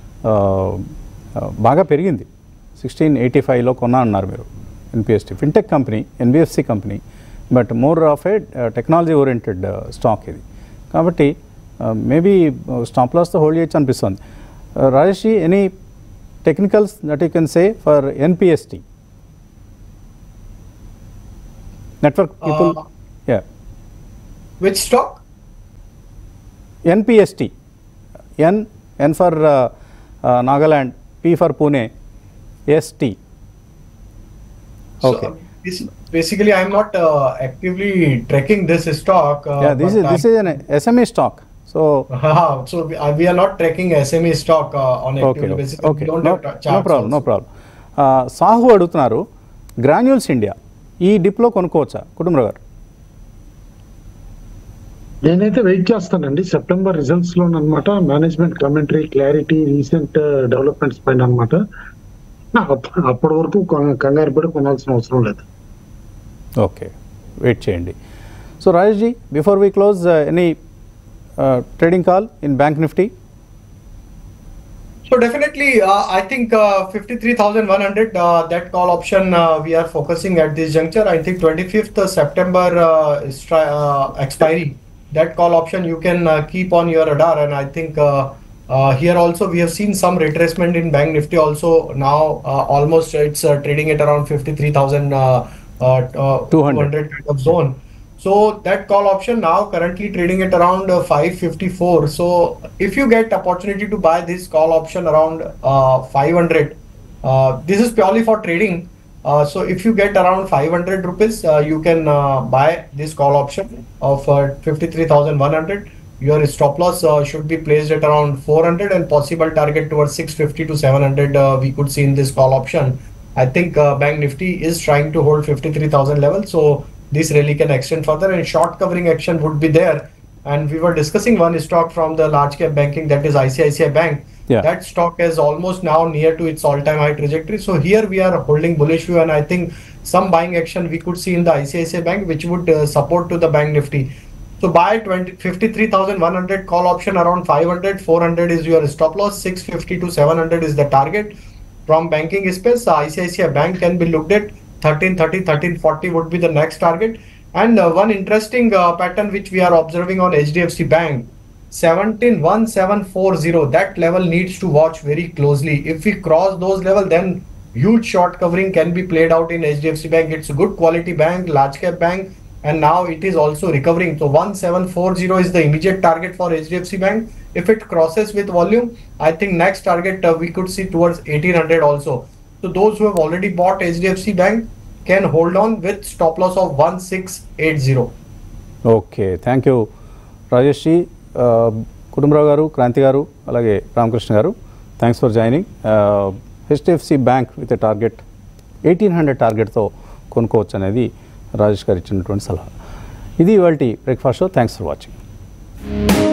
బాగా పెరిగింది సిక్స్టీన్ ఎయిటీ ఫైవ్లో కొన్నా అన్నారు మీరు NPST fintech company NBFC company but more of a technology oriented stock ఇది కాబట్టి మేబీ స్టాప్ లాస్తో హోల్డ్ చేయొచ్చు అనిపిస్తుంది Rajesh any technicals that you can say for NPST network people Uh, yeah Which stock? NPST N N for Nagaland P for Pune ST okay So, this, basically, I'm not uh, actively tracking this stock. Uh, yeah this but is this is N SME stock so I'm- so we, uh, we are not tracking SME stock uh, on okay activity basis. Okay We don't no have tra- charts problem no also. Problem Sahu అడుగుతున్నారు Granules India ఈ డిప్లో కొనుక్కోవచ్చా కుటుంబరావు గారు నేనైతే wait చేస్తానండి September results లో అనమాట management commentary clarity recent developments పైన అనమాట అప్పటి వరకు కొ- కంగారు పడి కొనాల్సిన అవసరం లేదు ఓకే వెయిట్ చేయండి so Rajesh ji before we close any trading call in bank Nifty So definitely, uh, I think uh, 53,100, uh, that call option uh, we are focusing at this juncture. I think 25th September uh, is tri- uh, expiry. That call option you can uh, keep on your radar, and I think uh, uh, here also we have seen some retracement in Bank Nifty. Also now uh, almost it's uh, trading at around 53,000 uh, uh, 200. 200 kind of zone. So that call option now currently trading at around uh, 554. So if you get opportunity to buy this call option around uh, 500, uh, this is purely for trading. Uh, so if you get around 500 rupees, uh, you can uh, buy this call option of uh, 53,100. Your stop loss uh, should be placed at around 400 and possible target towards 650 to 700. Uh, we could see in this call option. I think uh, Bank Nifty is trying to hold 53,000 level. So this rally can extend further and short covering action would be there. And we were discussing one stock from the large cap banking that is ICICI Bank. Yeah. That stock is almost now near to its all time high trajectory. So here we are holding bullish view and I think some buying action we could see in the ICICI Bank which would uh, support to the Bank Nifty. So buy 20, 53,100 call option around 500, 400 is your stop loss, 650 to 700 is the target. From banking space, the ICICI Bank can be looked at 1330, 1340 would be the next target. And uh, one interesting uh, pattern which we are observing on HDFC Bank, 171740, that level needs to watch very closely. If we cross those level, then huge short covering can be played out in HDFC Bank. It's a good quality bank, large cap bank, and now it is also recovering. So 1740 is the immediate target for HDFC Bank. If it crosses with volume, I think next target uh, we could see towards 1800 also. So those who have already bought HDFC Bank can hold on with stop loss of 1680. Okay thank you Rajesh ji Kutumbarao గారు క్రాంతి గారు అలాగే రామకృష్ణ గారు thanks for joining HDFC bank with target eighteen hundred టార్గెట్తో కొనుక్కోవచ్చు అనేది రాజేష్ గారు ఇచ్చినటువంటి సలహా ఇది ఇవాళ breakfast show thanks for watching